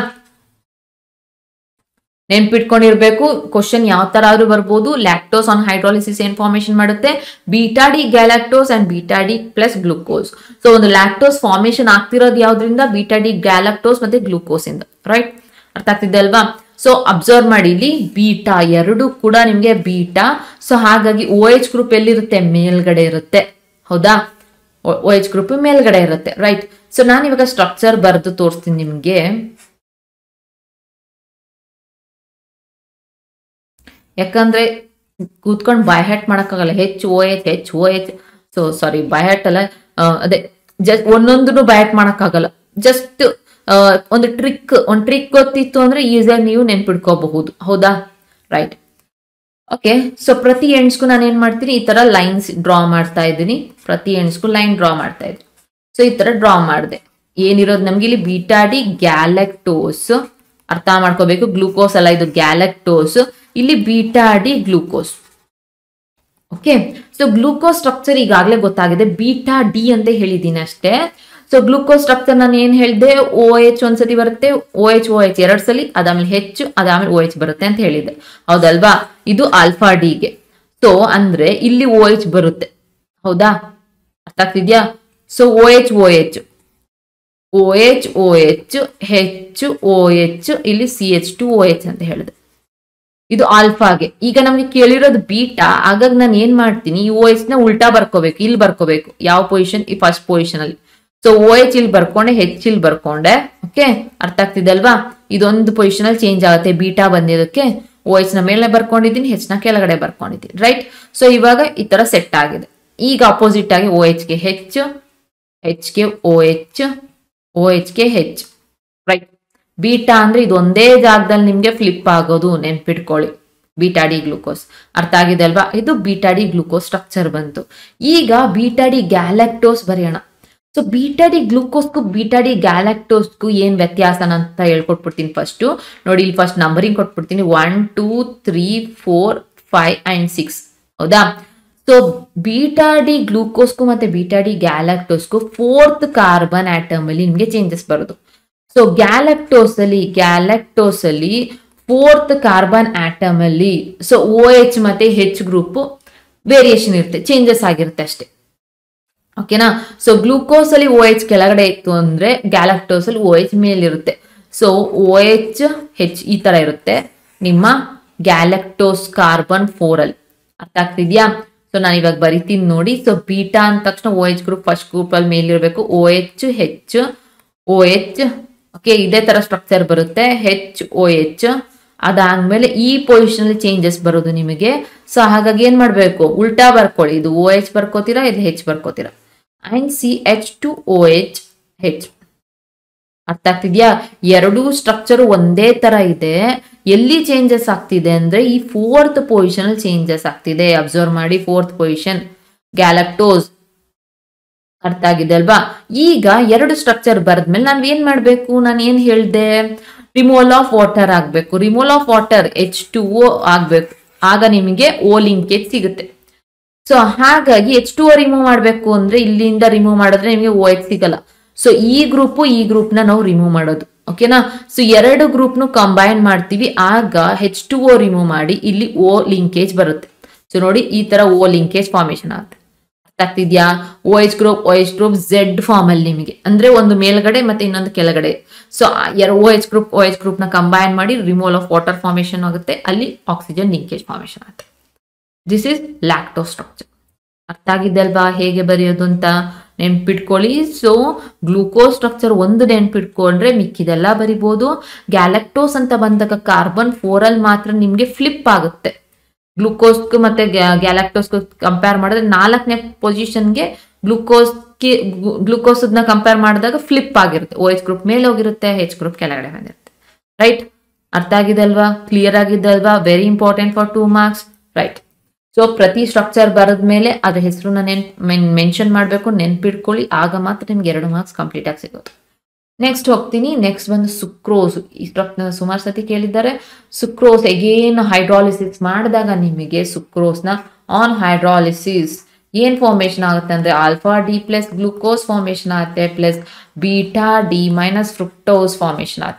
ನೆನ್ಪಿಟ್ಕೊಂಡಿರ್ಬೇಕು ಕ್ವಶನ್ ಯಾವ ತರ ಆದ್ರೂ ಬರ್ಬೋದು ಲ್ಯಾಕ್ಟೋಸ್ ಆನ್ ಹೈಡ್ರಾಲಿಸಿಸ್ ಏನ್ ಫಾರ್ಮೇಶನ್ ಮಾಡುತ್ತೆ beta D galactose and beta D plus glucose so ಒಂದು ಲ್ಯಾಕ್ಟೋಸ್ ಫಾರ್ಮೇಶನ್ ಆಗ್ತಿರೋದು ಯಾವ್ದ್ರಿಂದ ಬೀಟಾ ಡಿ ಗ್ಯಾಲಕ್ಟೋಸ್ ಮತ್ತೆ ಗ್ಲೂಕೋಸ್ ಇಂದ ರೈಟ್ ಅರ್ಥ ಆಗ್ತಿದೆ ಅಲ್ವಾ ಸೊ ಅಬ್ಸರ್ವ್ ಮಾಡಿ ಇಲ್ಲಿ ಬೀಟಾ ಎರಡು ಕೂಡ ನಿಮ್ಗೆ ಬೀಟಾ ಸೊ ಹಾಗಾಗಿ ಓ ಎಚ್ ಗ್ರೂಪ್ ಎಲ್ಲಿರುತ್ತೆ ಮೇಲ್ಗಡೆ ಇರುತ್ತೆ ಹೌದಾ ಓ ಎಚ್ ಗ್ರೂಪ್ ಮೇಲ್ಗಡೆ ಇರುತ್ತೆ ರೈಟ್ ಸೊ ನಾನು ಇವಾಗ ಸ್ಟ್ರಕ್ಚರ್ ಬರೆದು ತೋರಿಸ್ತೀನಿ ನಿಮಗೆ ಯಾಕಂದ್ರೆ ಕೂತ್ಕೊಂಡು ಬೈ ಹ್ಯಾಟ್ ಮಾಡೋಕ್ಕಾಗಲ್ಲ H O H H O H so sorry by heart ಅಲ್ಲ ಆ, ಅದೇ ಜಸ್ಟ್ ಒಂದೊಂದನ್ನು ಬೈ ಹ್ಯಾಟ್ ಮಾಡೋಕ್ಕಾಗಲ್ಲ ಜಸ್ಟ್ ಒಂದು ಟ್ರಿಕ್ ಒಂದು ಟ್ರಿಕ್ ಗೊತ್ತಿತ್ತು ಅಂದ್ರೆ ಈಸಿಯಾಗಿ ನೀವು ನೆನ್ಪಿಡ್ಕೋಬಹುದು ಹೌದಾ ರೈಟ್ ಓಕೆ ಸೊ ಪ್ರತಿ ಎಂಡ್ಸ್ಗೂ ನಾನು ಏನ್ ಮಾಡ್ತೀನಿ ಈ ತರ ಲೈನ್ಸ್ ಡ್ರಾ ಮಾಡ್ತಾ ಇದ್ದೀನಿ ಪ್ರತಿ ಎಂಡ್ಸ್ಗೂ ಲೈನ್ ಡ್ರಾ ಮಾಡ್ತಾ ಇದ್ದೀನಿ ಸೊ ಈ ತರ ಡ್ರಾ ಮಾಡಿದೆ ಏನಿರೋದು ನಮ್ಗೆ ಇಲ್ಲಿ ಬೀಟಾಡಿ ಗ್ಯಾಲೆಕ್ಟೋಸ್ ಅರ್ಥ ಮಾಡ್ಕೋಬೇಕು ಗ್ಲೂಕೋಸ್ ಅಲ್ಲ ಇದು ಗ್ಯಾಲೆಕ್ಟೋಸ್ ಇಲ್ಲಿ beta D glucose okay so glucose structure ಈಗಾಗಲೇ ಗೊತ್ತಾಗಿದೆ ಬೀಟಾ ಡಿ ಅಂತ ಹೇಳಿದ್ದೀನಿ ಅಷ್ಟೇ ಸೊ ಗ್ಲೂಕೋಸ್ ಸ್ಟ್ರಕ್ಚರ್ ನಾನು ಏನ್ ಹೇಳಿದೆ ಓ ಎಚ್ ಒಂದ್ಸತಿ ಬರುತ್ತೆ ಓ ಎಚ್ ಓ ಎಚ್ ಎರಡ್ ಸಲಿ ಅದಾದ್ಮೇಲೆ ಹೆಚ್ಚು ಅದಾದ್ಮೇಲೆ ಓ ಎಚ್ ಬರುತ್ತೆ ಅಂತ ಹೇಳಿದೆ ಹೌದಲ್ವಾ ಇದು ಆಲ್ಫಾ ಡಿಗೆ ಸೊ ಅಂದ್ರೆ ಇಲ್ಲಿ ಓ ಎಚ್ ಬರುತ್ತೆ ಹೌದಾ ಅರ್ಥ ಆಗ್ತಿದ್ಯಾ so O H O H O H O H ಹೆಚ್ಚು ಓ ಎಚ್ ಇಲ್ಲಿ C H two O H ಅಂತ ಹೇಳಿದೆ ಇದು ಆಲ್ಫಾಗೆ ಈಗ ನಮ್ಗೆ ಕೇಳಿರೋದು ಬೀಟಾ ಹಾಗಾಗಿ ನಾನು ಏನ್ ಮಾಡ್ತೀನಿ ಈ ಓ ಎಚ್ ನ ಉಲ್ಟಾ ಬರ್ಕೋಬೇಕು ಇಲ್ಲಿ ಬರ್ಕೋಬೇಕು ಯಾವ ಪೊಸಿಷನ್ ಈ ಫಸ್ಟ್ ಪೊಸಿಷನ್ ಅಲ್ಲಿ ಸೊ ಓ ಎಚ್ ಇಲ್ಲಿ ಬರ್ಕೊಂಡೆ ಹೆಚ್ ಇಲ್ಲಿ ಬರ್ಕೊಂಡೆ ಓಕೆ ಅರ್ಥ ಆಗ್ತಿದೆ ಅಲ್ವಾ ಇದೊಂದು ಪೊಸಿಷನ್ ಅಲ್ಲಿ ಚೇಂಜ್ ಆಗುತ್ತೆ ಬೀಟಾ ಬಂದಿದ್ದಕ್ಕೆ ಓ ಎಚ್ ನ ಮೇಲೆ ಬರ್ಕೊಂಡಿದ್ದೀನಿ ಹೆಚ್ ನ ಕೆಳಗಡೆ ಬರ್ಕೊಂಡಿದ್ದೀನಿ ರೈಟ್ ಸೊ ಇವಾಗ ಈ ತರ ಸೆಟ್ ಆಗಿದೆ ಈಗ ಅಪೋಸಿಟ್ ಆಗಿ ಓ ಎಚ್ ಗೆ ಹೆಚ್ಚು ಹೆಚ್ ಗೆ ಓ ಎಚ್ ಓ ಎಚ್ ಗೆ ಹೆಚ್ ರೈಟ್ ಬೀಟಾ ಅಂದ್ರೆ ಇದು ಒಂದೇ ಜಾಗದಲ್ಲಿ ನಿಮ್ಗೆ ಫ್ಲಿಪ್ ಆಗೋದು ನೆನ್ಪಿಟ್ಕೊಳ್ಳಿ ಬೀಟಾಡಿ ಗ್ಲೂಕೋಸ್ ಅರ್ಥ ಆಗಿದೆ ಅಲ್ವಾ ಇದು ಬೀಟಾಡಿ ಗ್ಲೂಕೋಸ್ ಸ್ಟ್ರಕ್ಚರ್ ಬಂತು ಈಗ ಬೀಟಾಡಿ ಗ್ಯಾಲಕ್ಟೋಸ್ ಬರೆಯೋಣ ಸೊ ಬೀಟಾಡಿ ಗ್ಲೂಕೋಸ್ಗೂ ಬೀಟಾಡಿ ಗ್ಯಾಲಕ್ಟೋಸ್ಗೂ ಏನ್ ವ್ಯತ್ಯಾಸ ಅಂತ ಹೇಳ್ಕೊಟ್ಬಿಡ್ತೀನಿ ಫಸ್ಟ್ ನೋಡಿ ಇಲ್ಲಿ ಫಸ್ಟ್ ನಂಬರಿಂಗ್ ಕೊಟ್ಬಿಡ್ತೀನಿ one two three four five and six ಹೌದಾ ಸೊ ಬೀಟಾಡಿ ಗ್ಲೂಕೋಸ್ಗೂ ಮತ್ತೆ ಬೀಟಾಡಿ ಗ್ಯಾಲಕ್ಟೋಸ್ಗೂ ಫೋರ್ತ್ ಕಾರ್ಬನ್ ಆಟಮ್ ಅಲ್ಲಿ ನಿಮ್ಗೆ ಚೇಂಜಸ್ ಬರೋದು ಸೊ ಗ್ಯಾಲಕ್ಟೋಸ್ ಅಲ್ಲಿ ಗ್ಯಾಲಕ್ಟೋಸ್ ಅಲ್ಲಿ ಫೋರ್ತ್ ಕಾರ್ಬನ್ ಆಟಮ್ ಅಲ್ಲಿ ಸೊ ಓ ಎಚ್ ಮತ್ತೆ ಹೆಚ್ ಗ್ರೂಪ್ ವೇರಿಯೇಷನ್ ಇರುತ್ತೆ ಚೇಂಜಸ್ ಆಗಿರುತ್ತೆ ಅಷ್ಟೇ ಓಕೆನಾ ಸೊ ಗ್ಲೂಕೋಸ್ ಅಲ್ಲಿ ಓ ಎಚ್ ಕೆಳಗಡೆ ಇತ್ತು ಅಂದ್ರೆ ಗ್ಯಾಲಕ್ಟೋಸ್ ಅಲ್ಲಿ ಓ ಎಚ್ ಮೇಲಿರುತ್ತೆ ಸೊ ಓ ಎಚ್ ಹೆಚ್ ಈ ತರ ಇರುತ್ತೆ ನಿಮ್ಮ ಗ್ಯಾಲಕ್ಟೋಸ್ ಕಾರ್ಬನ್ ಫೋರ್ ಅಲ್ಲಿ ಅರ್ಥ ಆಗ್ತಿದ್ಯಾ ಸೊ ನಾನು ಇವಾಗ ಬರಿತೀನಿ ನೋಡಿ ಸೊ ಬೀಟಾ ಅಂದ ತಕ್ಷಣ O H group first group ಅಲ್ಲಿ ಮೇಲಿರಬೇಕು O H H O H okay ಇದೇ ತರ ಸ್ಟ್ರಕ್ಚರ್ ಬರುತ್ತೆ ಹೆಚ್ ಓ ಎಚ್ ಅದಾದ್ಮೇಲೆ ಈ ಪೊಸಿಷನ್ ಅಲ್ಲಿ ಚೇಂಜಸ್ ಬರೋದು ನಿಮಗೆ ಸೊ ಹಾಗಾಗಿ ಏನ್ ಮಾಡ್ಬೇಕು ಉಲ್ಟಾ ಬರ್ಕೊಳ್ಳಿ ಇದು ಓ ಎಚ್ ಬರ್ಕೋತೀರಾ ಇದು ಹೆಚ್ ಬರ್ಕೋತೀರಾ and C H two O H H ಅರ್ಥ ಆಗ್ತಿದ್ಯಾ ಎರಡೂ ಸ್ಟ್ರಕ್ಚರ್ ಒಂದೇ ತರ ಇದೆ ಎಲ್ಲಿ ಚೇಂಜಸ್ ಆಗ್ತಿದೆ ಅಂದ್ರೆ ಈ ಫೋರ್ತ್ ಪೊಸಿಷನ್ ಅಲ್ಲಿ ಚೇಂಜಸ್ ಆಗ್ತಿದೆ ಅಬ್ಸರ್ವ್ ಮಾಡಿ ಫೋರ್ತ್ ಪೊಸಿಷನ್ ಗ್ಯಾಲಕ್ಟೋಸ್ ಅರ್ಥ ಆಗಿದೆ ಅಲ್ವಾ ಈಗ ಎರಡು ಸ್ಟ್ರಕ್ಚರ್ ಬರೆದ್ಮೇಲೆ ನಾನು ಏನ್ ಮಾಡ್ಬೇಕು ನಾನು ಏನ್ ಹೇಳ್ದೆ ರಿಮೂವಲ್ ಆಫ್ ವಾಟರ್ ಆಗ್ಬೇಕು removal of water H two O ಆಗ್ಬೇಕು ಆಗ ನಿಮಗೆ ಓ ಲಿಂಕೇಜ್ ಸಿಗುತ್ತೆ ಸೊ ಹಾಗಾಗಿ ಎಚ್ ಟು ರಿಮೂವ್ ಮಾಡಬೇಕು ಅಂದ್ರೆ ಇಲ್ಲಿಂದ ರಿಮೂವ್ ಮಾಡಿದ್ರೆ ನಿಮಗೆ ಓ ಎಚ್ ಸಿಗಲ್ಲ ಸೊ ಈ ಗ್ರೂಪ್ ಈ ಗ್ರೂಪ್ ನ ನಾವು ರಿಮೂವ್ ಮಾಡೋದು ಓಕೆನಾ ಸೊ ಎರಡು ಗ್ರೂಪ್ ನು ಕಂಬೈನ್ ಮಾಡ್ತೀವಿ ಆಗ ಹೆಚ್ ಟು ಓ ರಿಮೂವ್ ಮಾಡಿ ಇಲ್ಲಿ ಓ ಲಿಂಕೇಜ್ ಬರುತ್ತೆ ಸೊ ನೋಡಿ ಈ ತರ ಓ ಲಿಂಕೇಜ್ ಫಾರ್ಮೇಶನ್ ಆಗುತ್ತೆ ಅರ್ಥ ಆಗ್ತಿದ್ಯಾ O H group O H group Z form ಅಲ್ಲಿ ನಿಮಗೆ ಅಂದ್ರೆ ಒಂದು ಮೇಲ್ಗಡೆ ಮತ್ತೆ ಇನ್ನೊಂದು ಕೆಳಗಡೆ ಸೊ ಎರಡು O H group O H group ನ ಕಂಬೈನ್ ಮಾಡಿ ರಿಮೂವಲ್ ಆಫ್ ವಾಟರ್ ಫಾರ್ಮೇಶನ್ ಆಗುತ್ತೆ ಅಲ್ಲಿ ಆಕ್ಸಿಜನ್ ಲಿಂಕೇಜ್ ಫಾರ್ಮೇಶನ್ ಆಗುತ್ತೆ ದಿಸ್ ಇಸ್ ಲ್ಯಾಕ್ಟೋ ಸ್ಟ್ರಕ್ಚರ್ ಅರ್ಥ ಆಗಿದ್ದಲ್ವಾ ಹೇಗೆ ಬರೆಯೋದು ಅಂತ ನೆನ್ಪಿಟ್ಕೊಳ್ಳಿ ಸೊ ಗ್ಲೂಕೋಸ್ ಸ್ಟ್ರಕ್ಚರ್ ಒಂದು ನೆನ್ಪಿಟ್ಕೊಂಡ್ರೆ ಮಿಕ್ಕಿದೆಲ್ಲ ಬರಿಬೋದು ಗ್ಯಾಲಕ್ಟೋಸ್ ಅಂತ ಬಂದಾಗ ಕಾರ್ಬನ್ ಫೋರ್ ಅಲ್ಲಿ ಮಾತ್ರ ನಿಮ್ಗೆ ಫ್ಲಿಪ್ ಆಗುತ್ತೆ ಗ್ಲೂಕೋಸ್ಗೂ ಮತ್ತೆ ಗ್ಯಾಲಕ್ಟೋಸ್ಗೂ ಕಂಪೇರ್ ಮಾಡಿದ್ರೆ ನಾಲ್ಕನೇ ಪೊಸಿಷನ್ಗೆ ಗ್ಲೂಕೋಸ್ಗೆ ಗ್ಲೂಕೋಸ್ ನ ಕಂಪೇರ್ ಮಾಡಿದಾಗ ಫ್ಲಿಪ್ ಆಗಿರುತ್ತೆ ಓ ಎಚ್ ಗ್ರೂಪ್ ಮೇಲೆ ಹೋಗಿರುತ್ತೆ ಹೆಚ್ ಗ್ರೂಪ್ ಕೆಳಗಡೆ ಬಂದಿರುತ್ತೆ ರೈಟ್ ಅರ್ಥ ಆಗಿದಲ್ವಾ ಕ್ಲಿಯರ್ ಆಗಿದ್ದಲ್ವಾ very important for two marks right so ಪ್ರತಿ ಸ್ಟ್ರಕ್ಚರ್ ಬರೆದ್ಮೇಲೆ ಅದ್ರ ಹೆಸರನ್ನ ನೆನ್ ಮೆನ್ಷನ್ ಮಾಡಬೇಕು ನೆನ್ಪಿಟ್ಕೊಳ್ಳಿ ಆಗ ಮಾತ್ರ ನಿಮ್ಗೆ ಎರಡು ಮಾರ್ಕ್ಸ್ ಕಂಪ್ಲೀಟ್ ಆಗಿ ಸಿಗೋದು ನೆಕ್ಸ್ಟ್ ಹೋಗ್ತೀನಿ ನೆಕ್ಸ್ಟ್ ಬಂದು ಸುಕ್ರೋಸ್ ಈ ಸ್ಟ್ರಕ್ಚರ್ ಸುಮಾರು ಸತಿ ಕೇಳಿದ್ದಾರೆ ಸುಕ್ರೋಸ್ ಎಗೇನ್ ಹೈಡ್ರಾಲಿಸಿಸ್ ಮಾಡಿದಾಗ ನಿಮಗೆ ಸುಕ್ರೋಸ್ನ ಆನ್ ಹೈಡ್ರಾಲಿಸಿಸ್ ಏನ್ ಫಾರ್ಮೇಶನ್ ಆಗುತ್ತೆ ಅಂದ್ರೆ alpha D plus glucose formation ಆಗುತ್ತೆ plus beta D minus fructose formation ಆಗುತ್ತೆ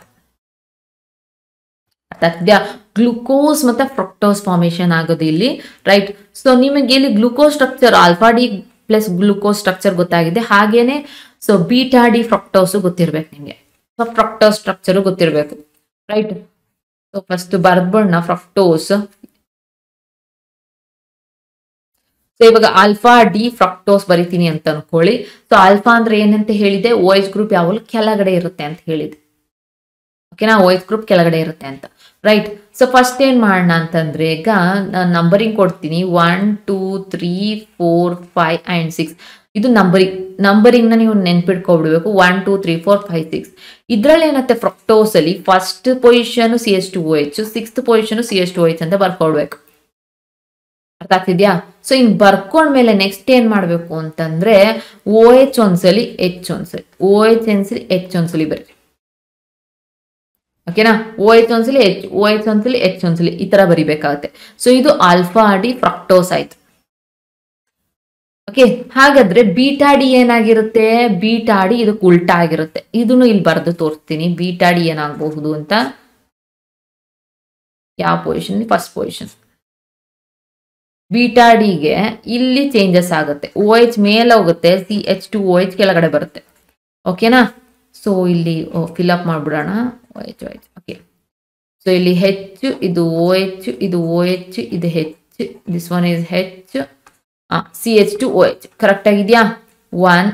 ಅರ್ಥಾಗ್ತಿದ್ಯಾ ಗ್ಲುಕೋಸ್ ಮತ್ತೆ ಫ್ರಕ್ಟೋಸ್ ಫಾರ್ಮೇಶನ್ ಆಗೋದು ಇಲ್ಲಿ ರೈಟ್ ಸೊ ನಿಮಗೆ ಇಲ್ಲಿ glucose structure alpha D plus glucose structure ಗೊತ್ತಾಗಿದೆ ಹಾಗೇನೆ ಸೊ ಬೀಟಾ ಡಿ ಫ್ರಕ್ಟೋಸ್ ಗೊತ್ತಿರ್ಬೇಕು ನಿಮಗೆ ಸೊ ಫ್ರಕ್ಟೋಸ್ ಸ್ಟ್ರಕ್ಚರ್ ಗೊತ್ತಿರ್ಬೇಕು ರೈಟ್ ಸೊ ಫಸ್ಟ್ ಬರ್ದ್ಬಿಡೋಣ ಫ್ರಕ್ಟೋಸ್ ಸೊ ಇವಾಗ ಆಲ್ಫಾ ಡಿ ಫ್ರಕ್ಟೋಸ್ ಬರಿತೀನಿ ಅಂತ ಅನ್ಕೊಳ್ಳಿ ಸೊ ಆಲ್ಫಾ ಅಂದ್ರೆ ಏನಂತ ಹೇಳಿದೆ ಓ ಎಚ್ ಗ್ರೂಪ್ ಯಾವಾಗಲೂ ಕೆಳಗಡೆ ಇರುತ್ತೆ ಅಂತ ಹೇಳಿದೆ ಓಕೆನಾ ಓ ಎಚ್ ಗ್ರೂಪ್ ಕೆಳಗಡೆ ಇರುತ್ತೆ ಅಂತ ರೈಟ್ ಸೊ ಫಸ್ಟ್ ಏನ್ ಮಾಡೋಣ ಅಂತಂದ್ರೆ ಈಗ ನಾನು ನಂಬರಿಂಗ್ ಕೊಡ್ತೀನಿ one two three four five and six ಇದು ನಂಬರಿಂಗ್ ನಂಬರಿಂಗ್ ನ ನೀವು ನೆನ್ಪಿಟ್ಕೊಬಿಡ್ಬೇಕು one two three four five six ಇದ್ರಲ್ಲಿ ಏನತ್ತೆ ಫ್ರಕ್ಟೋಸ್ ಅಲ್ಲಿ first position C S two O H sixth position C S two O H ಅಂತ ಬರ್ಕೊಡ್ಬೇಕು ಅರ್ಥ ಆಗ್ತಿದ್ಯಾ ಸೊ ಹಿಂಗ್ ಬರ್ಕೊಂಡ್ಮೇಲೆ ನೆಕ್ಸ್ಟ್ ಏನ್ ಮಾಡ್ಬೇಕು ಅಂತಂದ್ರೆ ಓ ಎಚ್ ಒಂದ್ಸಲಿ ಎಚ್ ಒಂದ್ಸಲಿ ಓ ಎಚ್ ಒಂದ್ಸಲಿ ಎಚ್ ಒಂದ್ಸಲಿ ಬರೀ ಓಕೆನಾ ಓ ಎಚ್ ಒಂದ್ಸಲಿ ಎಚ್ ಓ ಎಚ್ ಒಂದ್ಸಲಿ ಎಚ್ ಒಂದ್ಸಲಿ ಈ ತರ ಬರಿಬೇಕಾಗತ್ತೆ ಸೊ ಇದು ಆಲ್ಫಾ ಡಿ ಫ್ರಕ್ಟೋಸ್ ಆಯ್ತು ಓಕೆ ಹಾಗಾದ್ರೆ ಬೀಟಾ ಡಿ ಏನಾಗಿರುತ್ತೆ ಬೀಟಾ ಡಿ ಇದಕ್ಕೆ ಉಲ್ಟಾ ಆಗಿರುತ್ತೆ ಇದನ್ನು ಇಲ್ಲಿ ಬರೆದು ತೋರಿಸ್ತೀನಿ ಬೀಟಾ ಡಿ ಏನಾಗಬಹುದು ಅಂತ ಯಾವ ಪೊಸಿಷನ್ ಫಸ್ಟ್ ಪೊಸಿಷನ್ ಬೀಟಾ ಡಿಗೆ ಇಲ್ಲಿ ಚೇಂಜಸ್ ಆಗುತ್ತೆ ಓ ಎಚ್ ಮೇಲೆ ಹೋಗುತ್ತೆ C H two O H ಕೆಳಗಡೆ ಬರುತ್ತೆ ಓಕೆನಾ ಸೊ ಇಲ್ಲಿ ಫಿಲ್ ಅಪ್ ಮಾಡ್ಬಿಡೋಣ O H O H okay so ಇಲ್ಲಿ ಹೆಚ್ಚು ಇದು ಓ ಎಚ್ ಇದು ಓ ಎಚ್ ಇದು H this one is H C H two O H correct ಆಗಿದೆಯಾ ಒನ್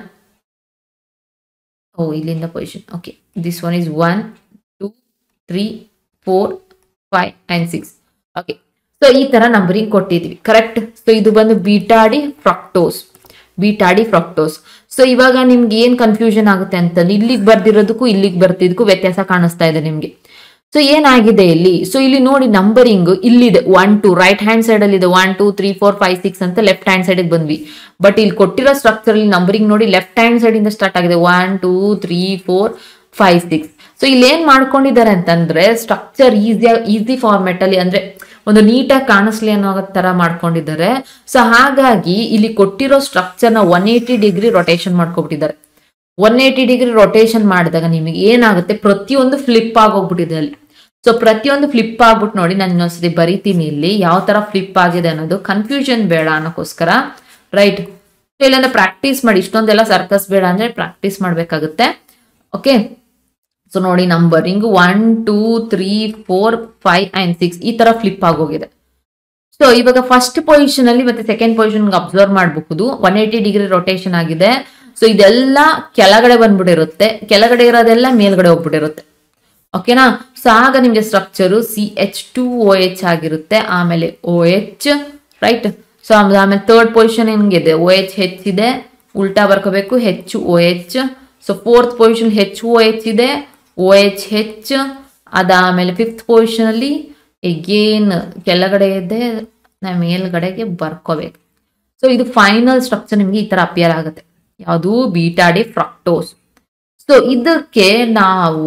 ಓ ಇಲ್ಲಿಂದ position okay this one is one two three four five and six okay so ಈ ತರ numbering ಕೊಟ್ಟಿದ್ವಿ correct so ಇದು ಬಂದು ಬೀಟಾಡಿ fructose beta D fructose so ಇವಾಗ ನಿಮ್ಗೆ ಏನ್ ಕನ್ಫ್ಯೂಷನ್ ಆಗುತ್ತೆ ಅಂತಂದ್ರೆ ಇಲ್ಲಿಗೆ ಬರ್ದಿರೋದಕ್ಕೂ ಇಲ್ಲಿಗೆ ಬರ್ತಿದ್ದಕ್ಕೂ ವ್ಯತ್ಯಾಸ ಕಾಣಿಸ್ತಾ ಇದೆ ನಿಮ್ಗೆ ಸೊ ಏನಾಗಿದೆ ಇಲ್ಲಿ ಸೊ ಇಲ್ಲಿ ನೋಡಿ ನಂಬರಿಂಗ್ ಇಲ್ಲಿದೆ one two right hand side ಅಲ್ಲಿ ಇದೆ one two three four five six ಅಂತ ಲೆಫ್ಟ್ ಹ್ಯಾಂಡ್ ಸೈಡ್ ಬಂದ್ವಿ ಬಟ್ ಇಲ್ಲಿ ಕೊಟ್ಟಿರೋ ಸ್ಟ್ರಕ್ಚರ್ ಅಲ್ಲಿ ನಂಬರಿಂಗ್ ನೋಡಿ ಲೆಫ್ಟ್ ಹ್ಯಾಂಡ್ ಸೈಡ್ ಇಂದ ಸ್ಟಾರ್ಟ್ ಆಗಿದೆ one two three four five six so ಇಲ್ಲಿ ಏನ್ ಮಾಡ್ಕೊಂಡಿದ್ದಾರೆ ಅಂತಂದ್ರೆ ಸ್ಟ್ರಕ್ಚರ್ ಈಸಿ ಈಸಿ ಫಾರ್ಮೆಟ್ ಅಲ್ಲಿ ಅಂದ್ರೆ ಒಂದು ನೀಟಾಗಿ ಕಾಣಿಸ್ಲಿ ಅನ್ನೋ ತರ ಮಾಡ್ಕೊಂಡಿದ್ದಾರೆ ಸೊ ಹಾಗಾಗಿ ಇಲ್ಲಿ ಕೊಟ್ಟಿರೋ ಸ್ಟ್ರಕ್ಚರ್ ನ ಒನ್ ಏಯ್ಟಿ ಡಿಗ್ರಿ ರೊಟೇಷನ್ ಮಾಡ್ಕೊಬಿಟ್ಟಿದ್ದಾರೆ ಒನ್ ಏಯ್ಟಿ ಡಿಗ್ರಿ ರೊಟೇಷನ್ ಮಾಡಿದಾಗ ನಿಮಗೆ ಏನಾಗುತ್ತೆ ಪ್ರತಿಯೊಂದು ಫ್ಲಿಪ್ ಆಗೋಗ್ಬಿಟ್ಟಿದೆ ಅಲ್ಲಿ ಸೊ ಪ್ರತಿಯೊಂದು ಫ್ಲಿಪ್ ಆಗ್ಬಿಟ್ಟು ನೋಡಿ ನಾನು ಇನ್ನೊಂದ್ಸತಿ ಬರಿತೀನಿ ಇಲ್ಲಿ ಯಾವ ತರ ಫ್ಲಿಪ್ ಆಗಿದೆ ಅನ್ನೋದು ಕನ್ಫ್ಯೂಷನ್ ಬೇಡ ಅನ್ನೋಕ್ಕೋಸ್ಕರ ರೈಟ್ ಇಲ್ಲಾಂದ್ರೆ ಪ್ರಾಕ್ಟೀಸ್ ಮಾಡಿ ಇಷ್ಟೊಂದೆಲ್ಲ ಸರ್ಕಸ್ ಬೇಡ ಅಂದ್ರೆ ಪ್ರಾಕ್ಟೀಸ್ ಮಾಡ್ಬೇಕಾಗುತ್ತೆ ಓಕೆ ಸೊ ನೋಡಿ numbering one two three four five and six ಈ ತರ ಫ್ಲಿಪ್ ಆಗೋಗಿದೆ ಸೊ ಇವಾಗ ಫಸ್ಟ್ ಪೊಸಿಷನ್ ಅಲ್ಲಿ ಮತ್ತೆ ಸೆಕೆಂಡ್ ಪೊಸಿಷನ್ ಅಬ್ಸರ್ವ್ ಮಾಡಬಹುದು ಒನ್ ಏಯ್ಟಿ ಡಿಗ್ರಿ ರೊಟೇಷನ್ ಆಗಿದೆ ಸೊ ಇದೆಲ್ಲ ಕೆಳಗಡೆ ಬಂದ್ಬಿಟ್ಟಿರುತ್ತೆ ಕೆಳಗಡೆ ಇರೋದೆಲ್ಲ ಮೇಲ್ಗಡೆ ಹೋಗ್ಬಿಟ್ಟಿರುತ್ತೆ ಓಕೆನಾ ಸೊ ಆಗ ನಿಮ್ಗೆ structure C H two O H ಆಗಿರುತ್ತೆ ಆಮೇಲೆ ಓ ಎಚ್ ರೈಟ್ ಸೊ ಆಮೇಲೆ ಥರ್ಡ್ ಪೊಸಿಷನ್ ಹೆಂಗಿದೆ ಓ ಎಚ್ ಹೆಚ್ಚಿದೆ ಉಲ್ಟಾ ಬರ್ಕೋಬೇಕು H O H so fourth position H O H ಇದೆ ಓ ಎಚ್ ಹೆಚ್ ಅದಾದ್ಮೇಲೆ ಫಿಫ್ತ್ ಪೊಸಿಷನ್ ಅಲ್ಲಿ ಎಗೇನ್ ಕೆಳಗಡೆ ಇದೆ ನಾವು ಮೇಲ್ಗಡೆಗೆ ಬರ್ಕೋಬೇಕು ಸೊ ಇದು ಫೈನಲ್ ಸ್ಟ್ರಕ್ಚರ್ ನಿಮ್ಗೆ ಈ ತರ ಅಪಿಯರ್ ಆಗುತ್ತೆ ಯಾವುದು ಬೀಟಾಡಿ ಫ್ರಕ್ಟೋಸ್ ಸೊ ಇದಕ್ಕೆ ನಾವು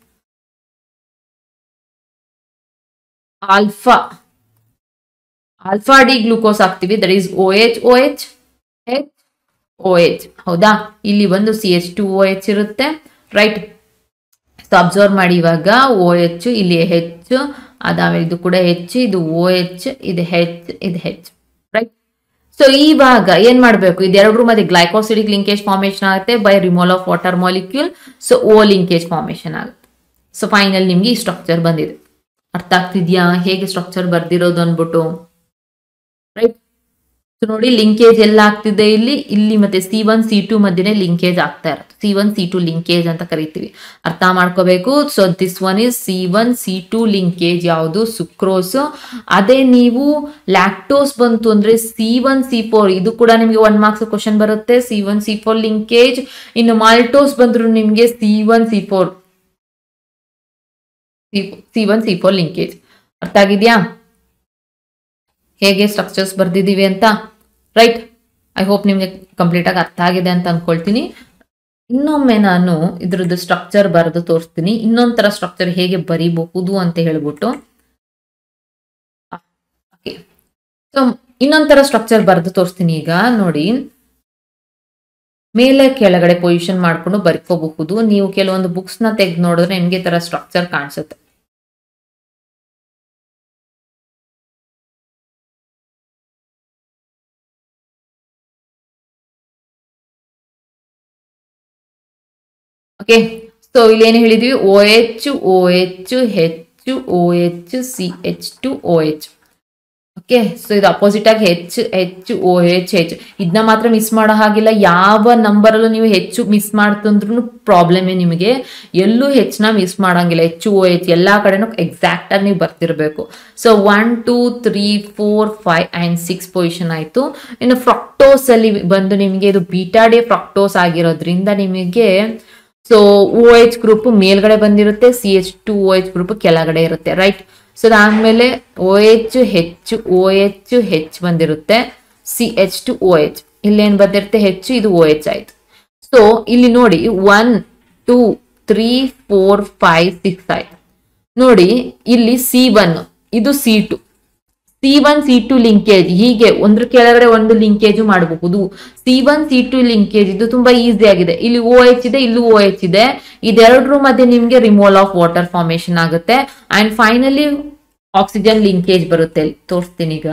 ಆಲ್ಫಾ ಆಲ್ಫಾ ಡಿ ಗ್ಲೂಕೋಸ್ ಹಾಕ್ತಿವಿ that is O H O H H O H ಹೌದಾ ಇಲ್ಲಿ ಒಂದು C H two O H ಇರುತ್ತೆ ರೈಟ್ ಸೊ ಅಬ್ಸರ್ವ್ ಮಾಡಿ ಇವಾಗ ಓ ಎಚ್ ಇಲ್ಲಿ ಹೆಚ್ಚು ಅದಾದ್ಮೇಲೆ ಇದು ಕೂಡ ಹೆಚ್ಚು ಇದು ಓ ಎಚ್ ಇದು ಹೆಚ್ ಇದು ಹೆಚ್ ರೈಟ್ ಸೊ ಇವಾಗ ಏನ್ ಮಾಡ್ಬೇಕು ಇದೆರಡರ ಮಧ್ಯೆ ಗ್ಲೈಕೋಸಿಡಿಕ್ ಲಿಂಕೇಜ್ ಫಾರ್ಮೇಶನ್ ಆಗುತ್ತೆ by removal of water molecule so O linkage formation ಆಗುತ್ತೆ ಸೊ ಫೈನಲ್ ನಿಮ್ಗೆ ಈ ಸ್ಟ್ರಕ್ಚರ್ ಬಂದಿದೆ ಅರ್ಥ ಆಗ್ತಿದ್ಯಾ ಹೇಗೆ ಸ್ಟ್ರಕ್ಚರ್ ಬರ್ದಿರೋದು ಅನ್ಬಿಟ್ಟು ರೈಟ್ ಸೊ ನೋಡಿ ಲಿಂಕೇಜ್ ಎಲ್ಲ ಆಗ್ತಿದೆ ಇಲ್ಲಿ ಇಲ್ಲಿ ಮತ್ತೆ ಸಿ ಒನ್ ಸಿ ಟು ಮಧ್ಯೆ ಲಿಂಕೇಜ್ ಆಗ್ತಾ ಇರುತ್ತೆ C one C two linkage ಅಂತ ಕರಿತೀವಿ ಅರ್ಥ ಮಾಡ್ಕೋಬೇಕು so this one is C one C two linkage ಯಾವುದು ಸುಕ್ರೋಸ್ ಅದೇ ನೀವು ಲ್ಯಾಕ್ಟೋಸ್ ಬಂತು ಅಂದ್ರೆ ಸಿ ಒನ್ ಸಿ ಫೋರ್ ಇದು ಕೂಡ ನಿಮಗೆ ಒನ್ ಮಾರ್ಕ್ಸ್ ಕ್ವಶನ್ ಬರುತ್ತೆ C one C four linkage ಇನ್ನು ಮಾಲ್ಟೋಸ್ ಬಂದ್ರು ನಿಮಗೆ C one C four C one C four linkage ಅರ್ಥ ಆಗಿದ್ಯಾ ಹೇಗೆ ಸ್ಟ್ರಕ್ಚರ್ಸ್ ಬರ್ದಿದ್ದೀವಿ ಅಂತ ರೈಟ್ ಐ ಹೋಪ್ ನಿಮ್ಗೆ ಕಂಪ್ಲೀಟ್ ಆಗಿ ಅರ್ಥ ಆಗಿದೆ ಅಂತ ಅನ್ಕೊಳ್ತೀನಿ ಇನ್ನೊಮ್ಮೆ ನಾನು ಇದ್ರದ್ದು ಸ್ಟ್ರಕ್ಚರ್ ಬರೆದು ತೋರಿಸ್ತೀನಿ ಇನ್ನೊಂಥರ ಸ್ಟ್ರಕ್ಚರ್ ಹೇಗೆ ಬರಿಬಹುದು ಅಂತ ಹೇಳ್ಬಿಟ್ಟು ಸೊ ಇನ್ನೊಂಥರ ಸ್ಟ್ರಕ್ಚರ್ ಬರೆದು ತೋರಿಸ್ತೀನಿ ಈಗ ನೋಡಿ ಮೇಲೆ ಕೆಳಗಡೆ ಪೊಸಿಷನ್ ಮಾಡ್ಕೊಂಡು ಬರ್ಕೋಬಹುದು ನೀವು ಕೆಲವೊಂದು ಬುಕ್ಸ್ ನ ತೆಗೆದು ನೋಡಿದ್ರೆ ನಿಮ್ಗೆ ಈ ತರ ಸ್ಟ್ರಕ್ಚರ್ ಕಾಣಿಸುತ್ತೆ ಓಕೆ ಸೊ ಇಲ್ಲಿ ಏನು ಹೇಳಿದ್ವಿ ಓ ಎಚ್ ಓ ಎಚ್ ಹೆಚ್ಚು O H C H two O H okay so ಇದು ಅಪೋಸಿಟ್ ಆಗಿ ಹೆಚ್ ಹೆಚ್ ಓ ಹೆಚ್ ಹೆಚ್ ಇದನ್ನ ಮಾತ್ರ ಮಿಸ್ ಮಾಡೋ ಹಾಗಿಲ್ಲ ಯಾವ ನಂಬರಲ್ಲೂ ನೀವು ಹೆಚ್ಚು ಮಿಸ್ ಮಾಡ್ತಂದ್ರೂ ಪ್ರಾಬ್ಲಮೇ ನಿಮಗೆ ಎಲ್ಲೂ ಹೆಚ್ಚನ್ನ ಮಿಸ್ ಮಾಡಂಗಿಲ್ಲ ಹೆಚ್ಚು ಓ ಹೆಚ್ ಎಲ್ಲ ಕಡೆನೂ ಎಕ್ಸಾಕ್ಟ್ ಆಗಿ ನೀವು ಬರ್ತಿರ್ಬೇಕು so one two three four five and six position ಆಯಿತು ಇನ್ನು ಫ್ರಕ್ಟೋಸ್ ಅಲ್ಲಿ ಬಂದು ನಿಮಗೆ ಇದು ಬೀಟಾಡೆ ಫ್ರಕ್ಟೋಸ್ ಆಗಿರೋದ್ರಿಂದ ನಿಮಗೆ ಸೊ ಓ ಎಚ್ ಗ್ರೂಪ್ ಮೇಲ್ಗಡೆ ಬಂದಿರುತ್ತೆ C H two O H group ಕೆಳಗಡೆ ಇರುತ್ತೆ ರೈಟ್ ಸೊ ಅದಾದ್ಮೇಲೆ ಓ ಎಚ್ ಹೆಚ್ಚು ಓ ಎಚ್ ಹೆಚ್ ಬಂದಿರುತ್ತೆ C H two O H ಇಲ್ಲೇನು ಬಂದಿರುತ್ತೆ ಹೆಚ್ಚು ಇದು ಓ ಎಚ್ ಆಯ್ತು ಸೊ ಇಲ್ಲಿ ನೋಡಿ one two three four five six ಆಯ್ತು ನೋಡಿ ಇಲ್ಲಿ ಸಿ ಒನ್ ಇದು C two C one C two linkage ಹೀಗೆ ಒಂದ್ರ ಕೆಳಗಡೆ ಒಂದು ಲಿಂಕೇಜ್ ಮಾಡಬಹುದು C one C two linkage ಇದು ತುಂಬಾ ಈಸಿ ಆಗಿದೆ ಇಲ್ಲಿ ಓ ಎಚ್ ಇದೆ ಇಲ್ಲೂ ಓ ಎಚ್ ಇದೆ ಇದೆರಡರ ಮಧ್ಯೆ ನಿಮ್ಗೆ ರಿಮೋಲ್ ಆಫ್ ವಾಟರ್ ಫಾರ್ಮೇಶನ್ ಆಗುತ್ತೆ ಅಂಡ್ ಫೈನಲಿ ಆಕ್ಸಿಜನ್ ಲಿಂಕೇಜ್ ಬರುತ್ತೆ ಇಲ್ಲಿ ತೋರಿಸ್ತೀನಿ ಈಗ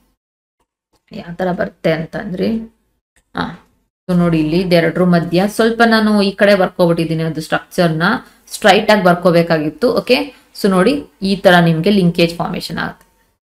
ಯಾವ ತರ ಬರುತ್ತೆ ಅಂತಂದ್ರಿ ಹಾ ಸೊ ನೋಡಿ ಇಲ್ಲಿ ಇದೆರಡರ ಮಧ್ಯ ಸ್ವಲ್ಪ ನಾನು ಈ ಕಡೆ ಬರ್ಕೊಬಿಟ್ಟಿದ್ದೀನಿ ಅದು ಸ್ಟ್ರಕ್ಚರ್ನ ಸ್ಟ್ರೈಟ್ ಆಗಿ ಬರ್ಕೋಬೇಕಾಗಿತ್ತು ಓಕೆ ಸೊ ನೋಡಿ ಈ ತರ ನಿಮ್ಗೆ ಲಿಂಕೇಜ್ ಫಾರ್ಮೇಶನ್ ಆಗುತ್ತೆ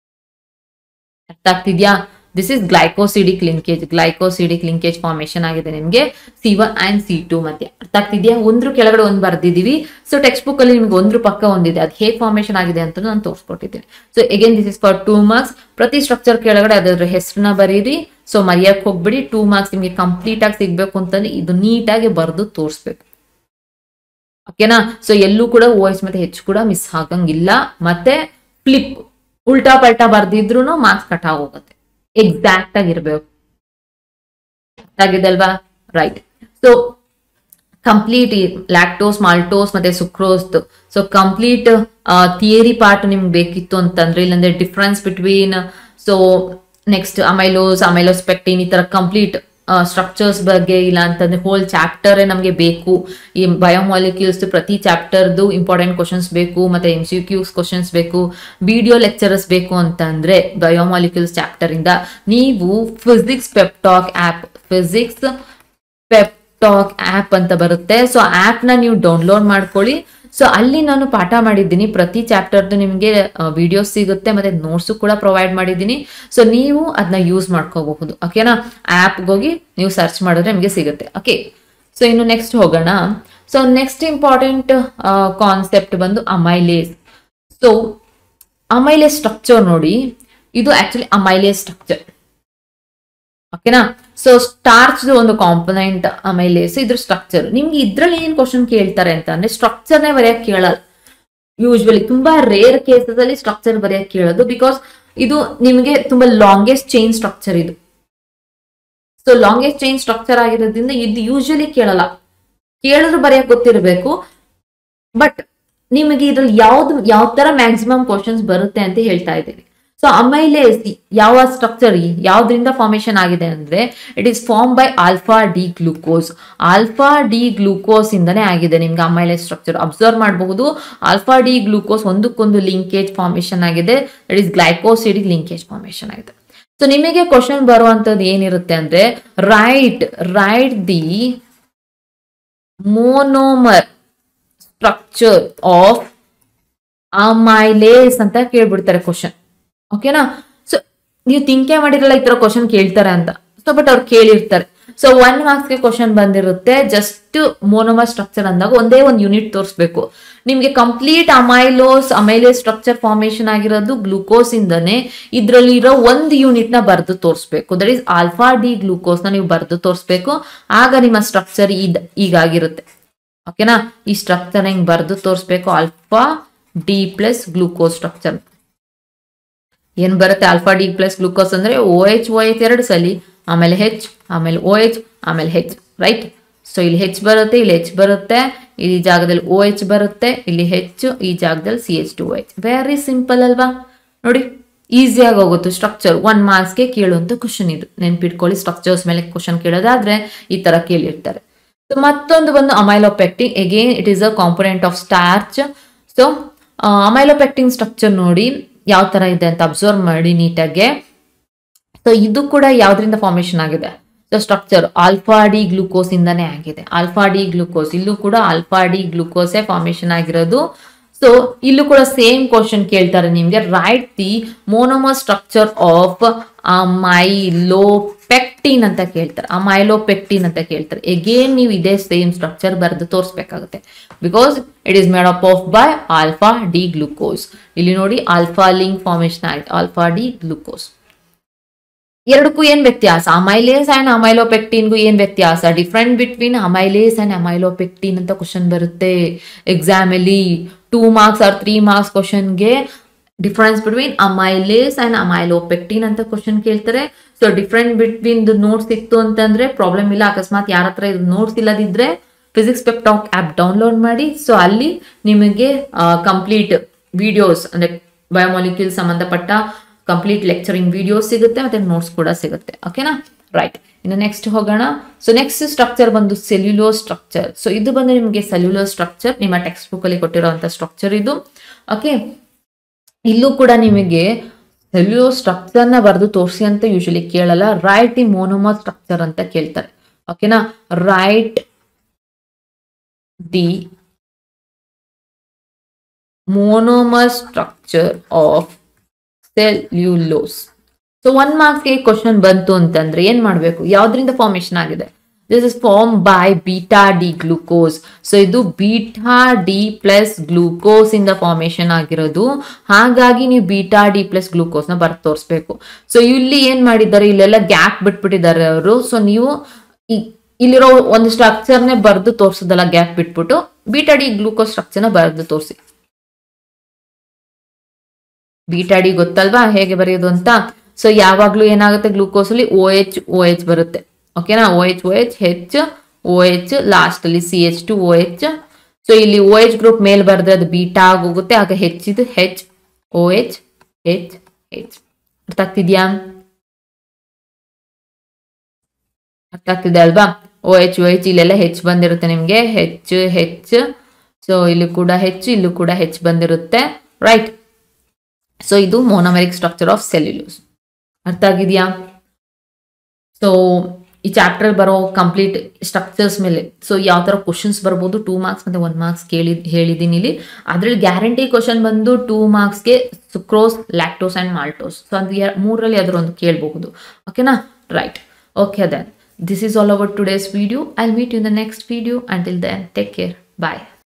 ಅರ್ಥ ಆಗ್ತಿದ್ಯಾ this is glycosidic linkage glycosidic linkage formation ಆಗಿದೆ ನಿಮಗೆ C one and C two ಮಧ್ಯೆ ಅರ್ಥ ಆಗ್ತಿದ್ಯಾ ಒಂದ್ರ ಕೆಳಗಡೆ ಒಂದು ಬರ್ದಿದೀವಿ ಸೊ ಟೆಕ್ಸ್ಟ್ ಬುಕ್ ಅಲ್ಲಿ ನಿಮ್ಗೆ ಒಂದ್ರ ಪಕ್ಕ ಒಂದಿದೆ ಅದು ಹೇಗೆ ಫಾರ್ಮೇಶನ್ ಆಗಿದೆ ಅಂತ ನಾನು ತೋರಿಸ್ಕೊಟ್ಟಿದ್ದೀನಿ so again this is for two marks ಪ್ರತಿ ಸ್ಟ್ರಕ್ಚರ್ ಕೆಳಗಡೆ ಅದರ ಹೆಸರನ್ನ ಬರೀರಿ ಸೊ ಮರ್ಯಾಕ್ ಹೋಗ್ಬಿಡಿ ಟೂ ಮಾರ್ಕ್ಸ್ ನಿಮಗೆ ಕಂಪ್ಲೀಟ್ ಆಗಿ ಸಿಗ್ಬೇಕು ಅಂತಂದ್ರೆ ಇದು ನೀಟಾಗಿ ಬರೆದು ತೋರಿಸ್ಬೇಕು ಓಕೆನಾ ಸೊ ಎಲ್ಲೂ ಕೂಡ ವಾಯ್ಸ್ ಮತ್ತೆ ಹೆಚ್ಚು ಕೂಡ ಮಿಸ್ ಆಗಂಗಿಲ್ಲ ಮತ್ತೆ ಫ್ಲಿಪ್ ಉಲ್ಟಾ ಪಲ್ಟಾ ಬರ್ದಿದ್ರು ಮಾರ್ಕ್ಸ್ ಕಟ್ ಆಗೋಗುತ್ತೆ ಎಕ್ಸಾಕ್ಟ್ ಆಗಿರ್ಬೇಕು ಆಗಿದಲ್ವಾ right so complete lactose maltose ಮತ್ತೆ sucrose so complete theory part ನಿಮ್ಗೆ ಬೇಕಿತ್ತು ಅಂತಂದ್ರೆ ಇಲ್ಲಾಂದ್ರೆ difference between so next amylose amylopectin ಈ ತರ ಕಂಪ್ಲೀಟ್ ಸ್ಟ್ರಕ್ಚರ್ಸ್ ಬಗ್ಗೆ ಇಲ್ಲ ಅಂತಂದ್ರೆ ಹೋಲ್ ಚಾಪ್ಟರ್ ನಮಗೆ ಬೇಕು ಈ ಬಯೋಮಾಲಿಕ್ಯೂಲ್ಸ್ ಪ್ರತಿ ಚಾಪ್ಟರ್ದು ಇಂಪಾರ್ಟೆಂಟ್ ಕ್ವಶನ್ಸ್ ಬೇಕು ಮತ್ತೆ ಎಂ ಸಿ ಕ್ಯೂಸ್ ಕ್ವಶನ್ಸ್ ಬೇಕು ವಿಡಿಯೋ ಲೆಕ್ಚರರ್ಸ್ ಬೇಕು ಅಂತಂದ್ರೆ ಬಯೋಮಾಲಿಕ್ಯೂಲ್ಸ್ ಚಾಪ್ಟರ್ ಇಂದ ನೀವು Physics Peptalk app Physics Peptalk app ಅಂತ ಬರುತ್ತೆ ಸೊ ಆಪ್ ನ ನೀವು ಡೌನ್ಲೋಡ್ ಮಾಡ್ಕೊಳ್ಳಿ ಸೊ ಅಲ್ಲಿ ನಾನು ಪಾಠ ಮಾಡಿದ್ದೀನಿ ಪ್ರತಿ ಚಾಪ್ಟರ್ದು ನಿಮಗೆ ವಿಡಿಯೋಸ್ ಸಿಗುತ್ತೆ ಮತ್ತೆ ನೋಟ್ಸ್ ಕೂಡ ಪ್ರೊವೈಡ್ ಮಾಡಿದ್ದೀನಿ ಸೊ ನೀವು ಅದನ್ನ ಯೂಸ್ ಮಾಡ್ಕೋಬಹುದು ಓಕೆನಾ ಆ್ಯಪ್ಗೆ ಹೋಗಿ ನೀವು ಸರ್ಚ್ ಮಾಡಿದ್ರೆ ನಿಮಗೆ ಸಿಗುತ್ತೆ ಓಕೆ ಸೊ ಇನ್ನು ನೆಕ್ಸ್ಟ್ ಹೋಗೋಣ ಸೊ ನೆಕ್ಸ್ಟ್ ಇಂಪಾರ್ಟೆಂಟ್ ಕಾನ್ಸೆಪ್ಟ್ ಬಂದು ಅಮೈಲೇಸ್ ಸೊ ಅಮೈಲೇಸ್ ಸ್ಟ್ರಕ್ಚರ್ ನೋಡಿ ಇದು ಆಕ್ಚುಲಿ ಅಮೈಲೇಸ್ ಸ್ಟ್ರಕ್ಚರ್ ಓಕೆನಾ ಸೊ ಸ್ಟಾರ್ಚ್ ಒಂದು ಕಾಂಪೊನೆಂಟ್ ಆಮೇಲೆ ಸೊ ಇದ್ರ ಸ್ಟ್ರಕ್ಚರ್ ನಿಮ್ಗೆ ಇದ್ರಲ್ಲಿ ಏನ್ ಕ್ವಶನ್ ಕೇಳ್ತಾರೆ ಅಂತ ಅಂದ್ರೆ ಸ್ಟ್ರಕ್ಚರ್ನೇ ಬರೆಯಕ್ ಕೇಳಲ್ಲ ಯೂಶ್ವಲಿ ತುಂಬಾ ರೇರ್ ಕೇಸಸ್ ಅಲ್ಲಿ ಸ್ಟ್ರಕ್ಚರ್ ಬರೆಯಕ್ ಕೇಳೋದು ಬಿಕಾಸ್ ಇದು ನಿಮಗೆ ತುಂಬಾ ಲಾಂಗೆಸ್ಟ್ ಚೈನ್ ಸ್ಟ್ರಕ್ಚರ್ ಇದು ಸೊ ಲಾಂಗೆಸ್ಟ್ ಚೈನ್ ಸ್ಟ್ರಕ್ಚರ್ ಆಗಿರೋದ್ರಿಂದ ಇದು ಯೂಶಲಿ ಕೇಳಲ್ಲ ಕೇಳಿದ್ರು ಬರೆಯಕ್ ಗೊತ್ತಿರಬೇಕು ಬಟ್ ನಿಮಗೆ ಇದ್ರಲ್ಲಿ ಯಾವ್ದು ಯಾವ ತರ ಮ್ಯಾಕ್ಸಿಮಮ್ ಕ್ವಶನ್ಸ್ ಬರುತ್ತೆ ಅಂತ ಹೇಳ್ತಾ ಇದ್ದೀನಿ ಸೊ ಆಮೇಲೆ ಯಾವ ಸ್ಟ್ರಕ್ಚರ್ ಯಾವ್ದ್ರಿಂದ ಫಾರ್ಮೇಶನ್ ಆಗಿದೆ ಅಂದ್ರೆ it is form by alpha D glucose alpha D glucose ಇಂದನೇ ಆಗಿದೆ ನಿಮ್ಗೆ ಅಮೈಲೆ ಸ್ಟ್ರಕ್ಚರ್ ಅಬ್ಸರ್ವ್ ಮಾಡಬಹುದು ಆಲ್ಫಾ ಡಿ ಗ್ಲೂಕೋಸ್ ಒಂದಕ್ಕೊಂದು ಲಿಂಕೇಜ್ ಫಾರ್ಮೇಶನ್ ಆಗಿದೆ it is glycosidic linkage formation ಆಗಿದೆ ಸೊ ನಿಮಗೆ ಕ್ವಶನ್ ಬರುವಂತದ್ದು ಏನಿರುತ್ತೆ ಅಂದ್ರೆ write write the monomer structure of amylase ಅಂತ ಕೇಳ್ಬಿಡ್ತಾರೆ ಕ್ವಶನ್ ಓಕೆನಾ ಸೊ ನೀವು ತಿಂಕೆ ಮಾಡಿರಲ್ಲ ಈ ತರ ಕ್ವಶನ್ ಕೇಳ್ತಾರೆ ಅಂತ ಸೊ ಬಟ್ ಅವ್ರು ಕೇಳಿರ್ತಾರೆ ಸೊ ಒನ್ ಮಾರ್ಕ್ಸ್ಗೆ ಕ್ವಶನ್ ಬಂದಿರುತ್ತೆ ಜಸ್ಟ್ ಮೋನೋಮರ್ ಸ್ಟ್ರಕ್ಚರ್ ಅಂದಾಗ ಒಂದೇ ಒಂದು ಯೂನಿಟ್ ತೋರಿಸ್ಬೇಕು ನಿಮ್ಗೆ complete amylose amylase structure formation ಆಗಿರೋದು ಗ್ಲೂಕೋಸ್ ಇಂದನೇ ಇದ್ರಲ್ಲಿ ಇರೋ ಒಂದು ಯೂನಿಟ್ ನ ಬರೆದು ತೋರಿಸ್ಬೇಕು that is alpha D glucose ನ ನೀವು ಬರೆದು ತೋರಿಸ್ಬೇಕು ಆಗ ನಿಮ್ಮ ಸ್ಟ್ರಕ್ಚರ್ ಇದ್ ಈಗಾಗಿರುತ್ತೆ ಓಕೆನಾ ಈ ಸ್ಟ್ರಕ್ಚರ್ ಹಿಂಗ್ ಬರೆದು ತೋರಿಸ್ಬೇಕು alpha D plus glucose structure ಏನ್ ಬರುತ್ತೆ ಆಲ್ಫಾ ಡಿ ಪ್ಲಸ್ ಗ್ಲೂಕೋಸ್ ಅಂದ್ರೆ ಓ ಎಚ್ ಓ ಎಚ್ ಎರಡು ಸಲಿ ಆಮೇಲೆ ಹೆಚ್ ಆಮೇಲೆ ಓ ಎಚ್ ಆಮೇಲೆ ಹೆಚ್ ರೈಟ್ ಸೊ ಇಲ್ಲಿ ಹೆಚ್ ಬರುತ್ತೆ ಇಲ್ಲಿ ಹೆಚ್ ಬರುತ್ತೆ ಈ ಜಾಗದಲ್ಲಿ ಓ ಎಚ್ ಬರುತ್ತೆ ಇಲ್ಲಿ ಹೆಚ್ಚು ಈ ಜಾಗದಲ್ಲಿ C H two H very simple ಅಲ್ವಾ ನೋಡಿ ಈಸಿಯಾಗಿ ಹೋಗುತ್ತೆ ಸ್ಟ್ರಕ್ಚರ್ ಒನ್ ಮಾರ್ಕ್ಸ್ಗೆ ಕೇಳುವಂತ ಕ್ವಶನ್ ಇದು ನೆನ್ಪಿಟ್ಕೊಳ್ಳಿ ಸ್ಟ್ರಕ್ಚರ್ಸ್ ಮೇಲೆ ಕ್ವಶನ್ ಕೇಳೋದಾದ್ರೆ ಈ ತರ ಕೇಳಿರ್ತಾರೆ ಸೊ ಮತ್ತೊಂದು ಬಂದು amylopectin again it is a component of starch so amylopectin structure ನೋಡಿ ಯಾವ ತರ ಇದೆ ಅಂತ ಅಬ್ಸರ್ವ್ ಮಾಡಿ ನೀಟಾಗೆ ಸೊ ಇದು ಕೂಡ ಯಾವ್ದ್ರಿಂದ ಫಾರ್ಮೇಶನ್ ಆಗಿದೆ so structure alpha D glucose ಇಂದಾನೇ ಆಗಿದೆ ಆಲ್ಫಾ ಡಿ ಗ್ಲೂಕೋಸ್ ಇಲ್ಲೂ ಕೂಡ ಆಲ್ಫಾ ಡಿ ಗ್ಲೂಕೋಸೇ ಫಾರ್ಮೇಶನ್ ಆಗಿರೋದು ಸೊ ಇಲ್ಲೂ ಕೂಡ ಸೇಮ್ ಕ್ವಶನ್ ಕೇಳ್ತಾರೆ ನಿಮ್ಗೆ right the monomer structure of amylopectin ಅಂತ ಕೇಳ್ತಾರೆ ಆ ಮೈಲೋಪೆಕ್ಟಿನ್ ಅಂತ ಕೇಳ್ತಾರೆ ಎಗೇನ್ ನೀವು ಇದೇ ಸೇಮ್ ಸ್ಟ್ರಕ್ಚರ್ ಬರೆದು ತೋರಿಸ್ಬೇಕಾಗುತ್ತೆ because it is made up of by alpha D glucose ಇಲ್ಲಿ ನೋಡಿ ಆಲ್ಫಾ ಲಿಂಕ್ ಫಾರ್ಮೇಶನ್ ಆಯ್ತು ಆಲ್ಫಾ ಡಿ ಗ್ಲೂಕೋಸ್ ಎರಡಕ್ಕೂ ಏನ್ ವ್ಯತ್ಯಾಸ ಅಮೈಲೇಸ್ ಅಂಡ್ ಅಮೈಲೋಪೆಕ್ಟಿನ್ಗೂ ಏನ್ ವ್ಯತ್ಯಾಸ different between amylase and amylopectin ಅಂತ ಕ್ವಶನ್ ಬರುತ್ತೆ ಎಕ್ಸಾಮ್ ಅಲ್ಲಿ two marks or three marks ಕ್ವಶನ್ಗೆ difference between amylase and amylopectin ಅಂತ ಕ್ವಶನ್ ಕೇಳ್ತಾರೆ ಸೊ ಡಿಫ್ರೆಂಟ್ ಬಿಟ್ವೀನ್ ನೋಟ್ಸ್ ಇತ್ತು ಅಂತಂದ್ರೆ ಪ್ರಾಬ್ಲಮ್ ಇಲ್ಲ ಅಕಸ್ಮಾತ್ ಯಾರ ಹತ್ರ ಇದು ನೋಟ್ಸ್ ಇಲ್ಲದಿದ್ರೆ ಫಿಸಿಕ್ಸ್ ಪೆಪ್ಟಾಕ್ ಆ್ಯಪ್ ಡೌನ್ಲೋಡ್ ಮಾಡಿ ಸೊ ಅಲ್ಲಿ ನಿಮಗೆ ಕಂಪ್ಲೀಟ್ ವಿಡಿಯೋಸ್ ಅಂದ್ರೆ ಬಯೋಮಾಲಿಕ್ಯೂಲ್ ಸಂಬಂಧಪಟ್ಟ ಕಂಪ್ಲೀಟ್ ಲೆಕ್ಚರಿಂಗ್ ವಿಡಿಯೋಸ್ ಸಿಗುತ್ತೆ ಮತ್ತೆ ನೋಟ್ಸ್ ಕೂಡ ಸಿಗುತ್ತೆ ಓಕೆನಾ ರೈಟ್ ಇನ್ನು ನೆಕ್ಸ್ಟ್ ಹೋಗೋಣ ಸೊ ನೆಕ್ಸ್ಟ್ ಸ್ಟ್ರಕ್ಚರ್ ಬಂದು ಸೆಲ್ಯುಲೋ ಸ್ಟ್ರಕ್ಚರ್ ಸೊ ಇದು ಬಂದು ನಿಮಗೆ ಸೆಲ್ಯುಲೋ ಸ್ಟ್ರಕ್ಚರ್ ನಿಮ್ಮ ಟೆಕ್ಸ್ಟ್ ಬುಕ್ ಅಲ್ಲಿ ಕೊಟ್ಟಿರುವಂತ ಸ್ಟ್ರಕ್ಚರ್ ಇದು ಓಕೆ ಇಲ್ಲೂ ಕೂಡ ನಿಮಗೆ ಸೆಲ್ಯುಲೋ ಸ್ಟ್ರಕ್ಚರ್ ನ ಬರೆದು ತೋರಿಸಿ ಅಂತ ಯೂಶಲಿ ಕೇಳಲ್ಲ ರೈಟ್ ದಿ ಮೋನೋಮರ್ ಸ್ಟ್ರಕ್ಚರ್ ಅಂತ ಕೇಳ್ತಾರೆ ಓಕೆನಾ right the monomer structure of cellulose so one ಮಾರ್ಕ್ಸ್ಗೆ ಕ್ವಶನ್ ಬಂತು ಅಂತಂದ್ರೆ ಏನ್ ಮಾಡ್ಬೇಕು ಯಾವ್ದ್ರಿಂದ ಫಾರ್ಮೇಶನ್ ಆಗಿದೆ this is form by beta D glucose so ಇದು ಬೀಟಾ ಡಿ ಪ್ಲಸ್ ಗ್ಲೂಕೋಸ್ ಇಂದ ಫಾರ್ಮೇಶನ್ ಆಗಿರೋದು ಹಾಗಾಗಿ ನೀವು ಬೀಟಾ ಡಿ ಪ್ಲಸ್ ಗ್ಲೂಕೋಸ್ ನ ಬರ್ದು ತೋರಿಸ್ಬೇಕು ಸೊ ಇಲ್ಲಿ ಏನ್ ಮಾಡಿದ್ದಾರೆ ಇಲ್ಲೆಲ್ಲ ಗ್ಯಾಪ್ ಬಿಟ್ಬಿಟ್ಟಿದ್ದಾರೆ ಅವರು ಸೊ ನೀವು ಈ- ಇಲ್ಲಿರೋ ಒಂದು ಸ್ಟ್ರಕ್ಚರ್ನೇ ಬರೆದು ತೋರಿಸೋದಲ್ಲ ಗ್ಯಾಪ್ ಬಿಟ್ಬಿಟ್ಟು ಬೀಟಾ ಡಿ ಗ್ಲೂಕೋಸ್ ಸ್ಟ್ರಕ್ಚರ್ನ ಬರೆದು ತೋರಿಸಿ ಬೀಟಾ ಡಿ ಗೊತ್ತಲ್ವಾ ಹೇಗೆ ಬರೆಯೋದು ಅಂತ ಸೊ ಯಾವಾಗ್ಲೂ ಏನಾಗುತ್ತೆ ಗ್ಲೂಕೋಸ್ ಅಲ್ಲಿ ಓ ಎಚ್ ಓ ಎಚ್ ಬರುತ್ತೆ ಓಕೆನಾ O H O H H O H last ಅಲ್ಲಿ C H two O H so ಇಲ್ಲಿ ಓ ಎಚ್ ಗ್ರೂಪ್ ಮೇಲ್ ಬರೆದ್ರೆ ಅದು ಬೀಟಾ ಆಗೋಗುತ್ತೆ ಆಗ ಹೆಚ್ ಇದು ಹೆಚ್ ಓ ಎಚ್ ಹೆಚ್ ಹೆಚ್ ಅರ್ಥ ಆಗ್ತಿದ್ಯಾ ಅರ್ಥ ಆಗ್ತಿದೆ ಅಲ್ವಾ ಓ ಎಚ್ ಓ ಎಚ್ ಇಲ್ಲೆಲ್ಲ ಹೆಚ್ ಬಂದಿರುತ್ತೆ ನಿಮಗೆ ಹೆಚ್ ಹೆಚ್ ಸೊ ಇಲ್ಲಿ ಕೂಡ ಹೆಚ್ಚು ಇಲ್ಲೂ ಕೂಡ ಹೆಚ್ ಬಂದಿರುತ್ತೆ ರೈಟ್ ಸೊ ಇದು ಮೋನೋಮೆರಿಕ್ ಸ್ಟ್ರಕ್ಚರ್ ಆಫ್ ಸೆಲ್ಯುಲೋಸ್ ಅರ್ಥ ಆಗಿದೆಯಾ ಸೊ ಈ ಚಾಪ್ಟರ್ ಬರೋ ಕಂಪ್ಲೀಟ್ ಸ್ಟ್ರಕ್ಚರ್ಸ್ ಮೇಲೆ ಸೊ ಯಾವ ಥರ ಕ್ವಶನ್ಸ್ ಬರ್ಬೋದು ಟೂ ಮಾರ್ಕ್ಸ್ ಮತ್ತೆ ಒನ್ ಮಾರ್ಕ್ಸ್ ಕೇಳಿ ಹೇಳಿದ್ದೀನಿ ಇಲ್ಲಿ ಅದ್ರಲ್ಲಿ ಗ್ಯಾರಂಟಿ ಕ್ವಶನ್ ಬಂದು ಟೂ ಮಾರ್ಕ್ಸ್ಗೆ sucrose lactose and maltose so ಅದು ಎರ- ಮೂರರಲ್ಲಿ ಅದ್ರ ಒಂದು ಕೇಳಬಹುದು ಓಕೆನಾ right okay then this is all our today's video I meet you in the next video until then take care bye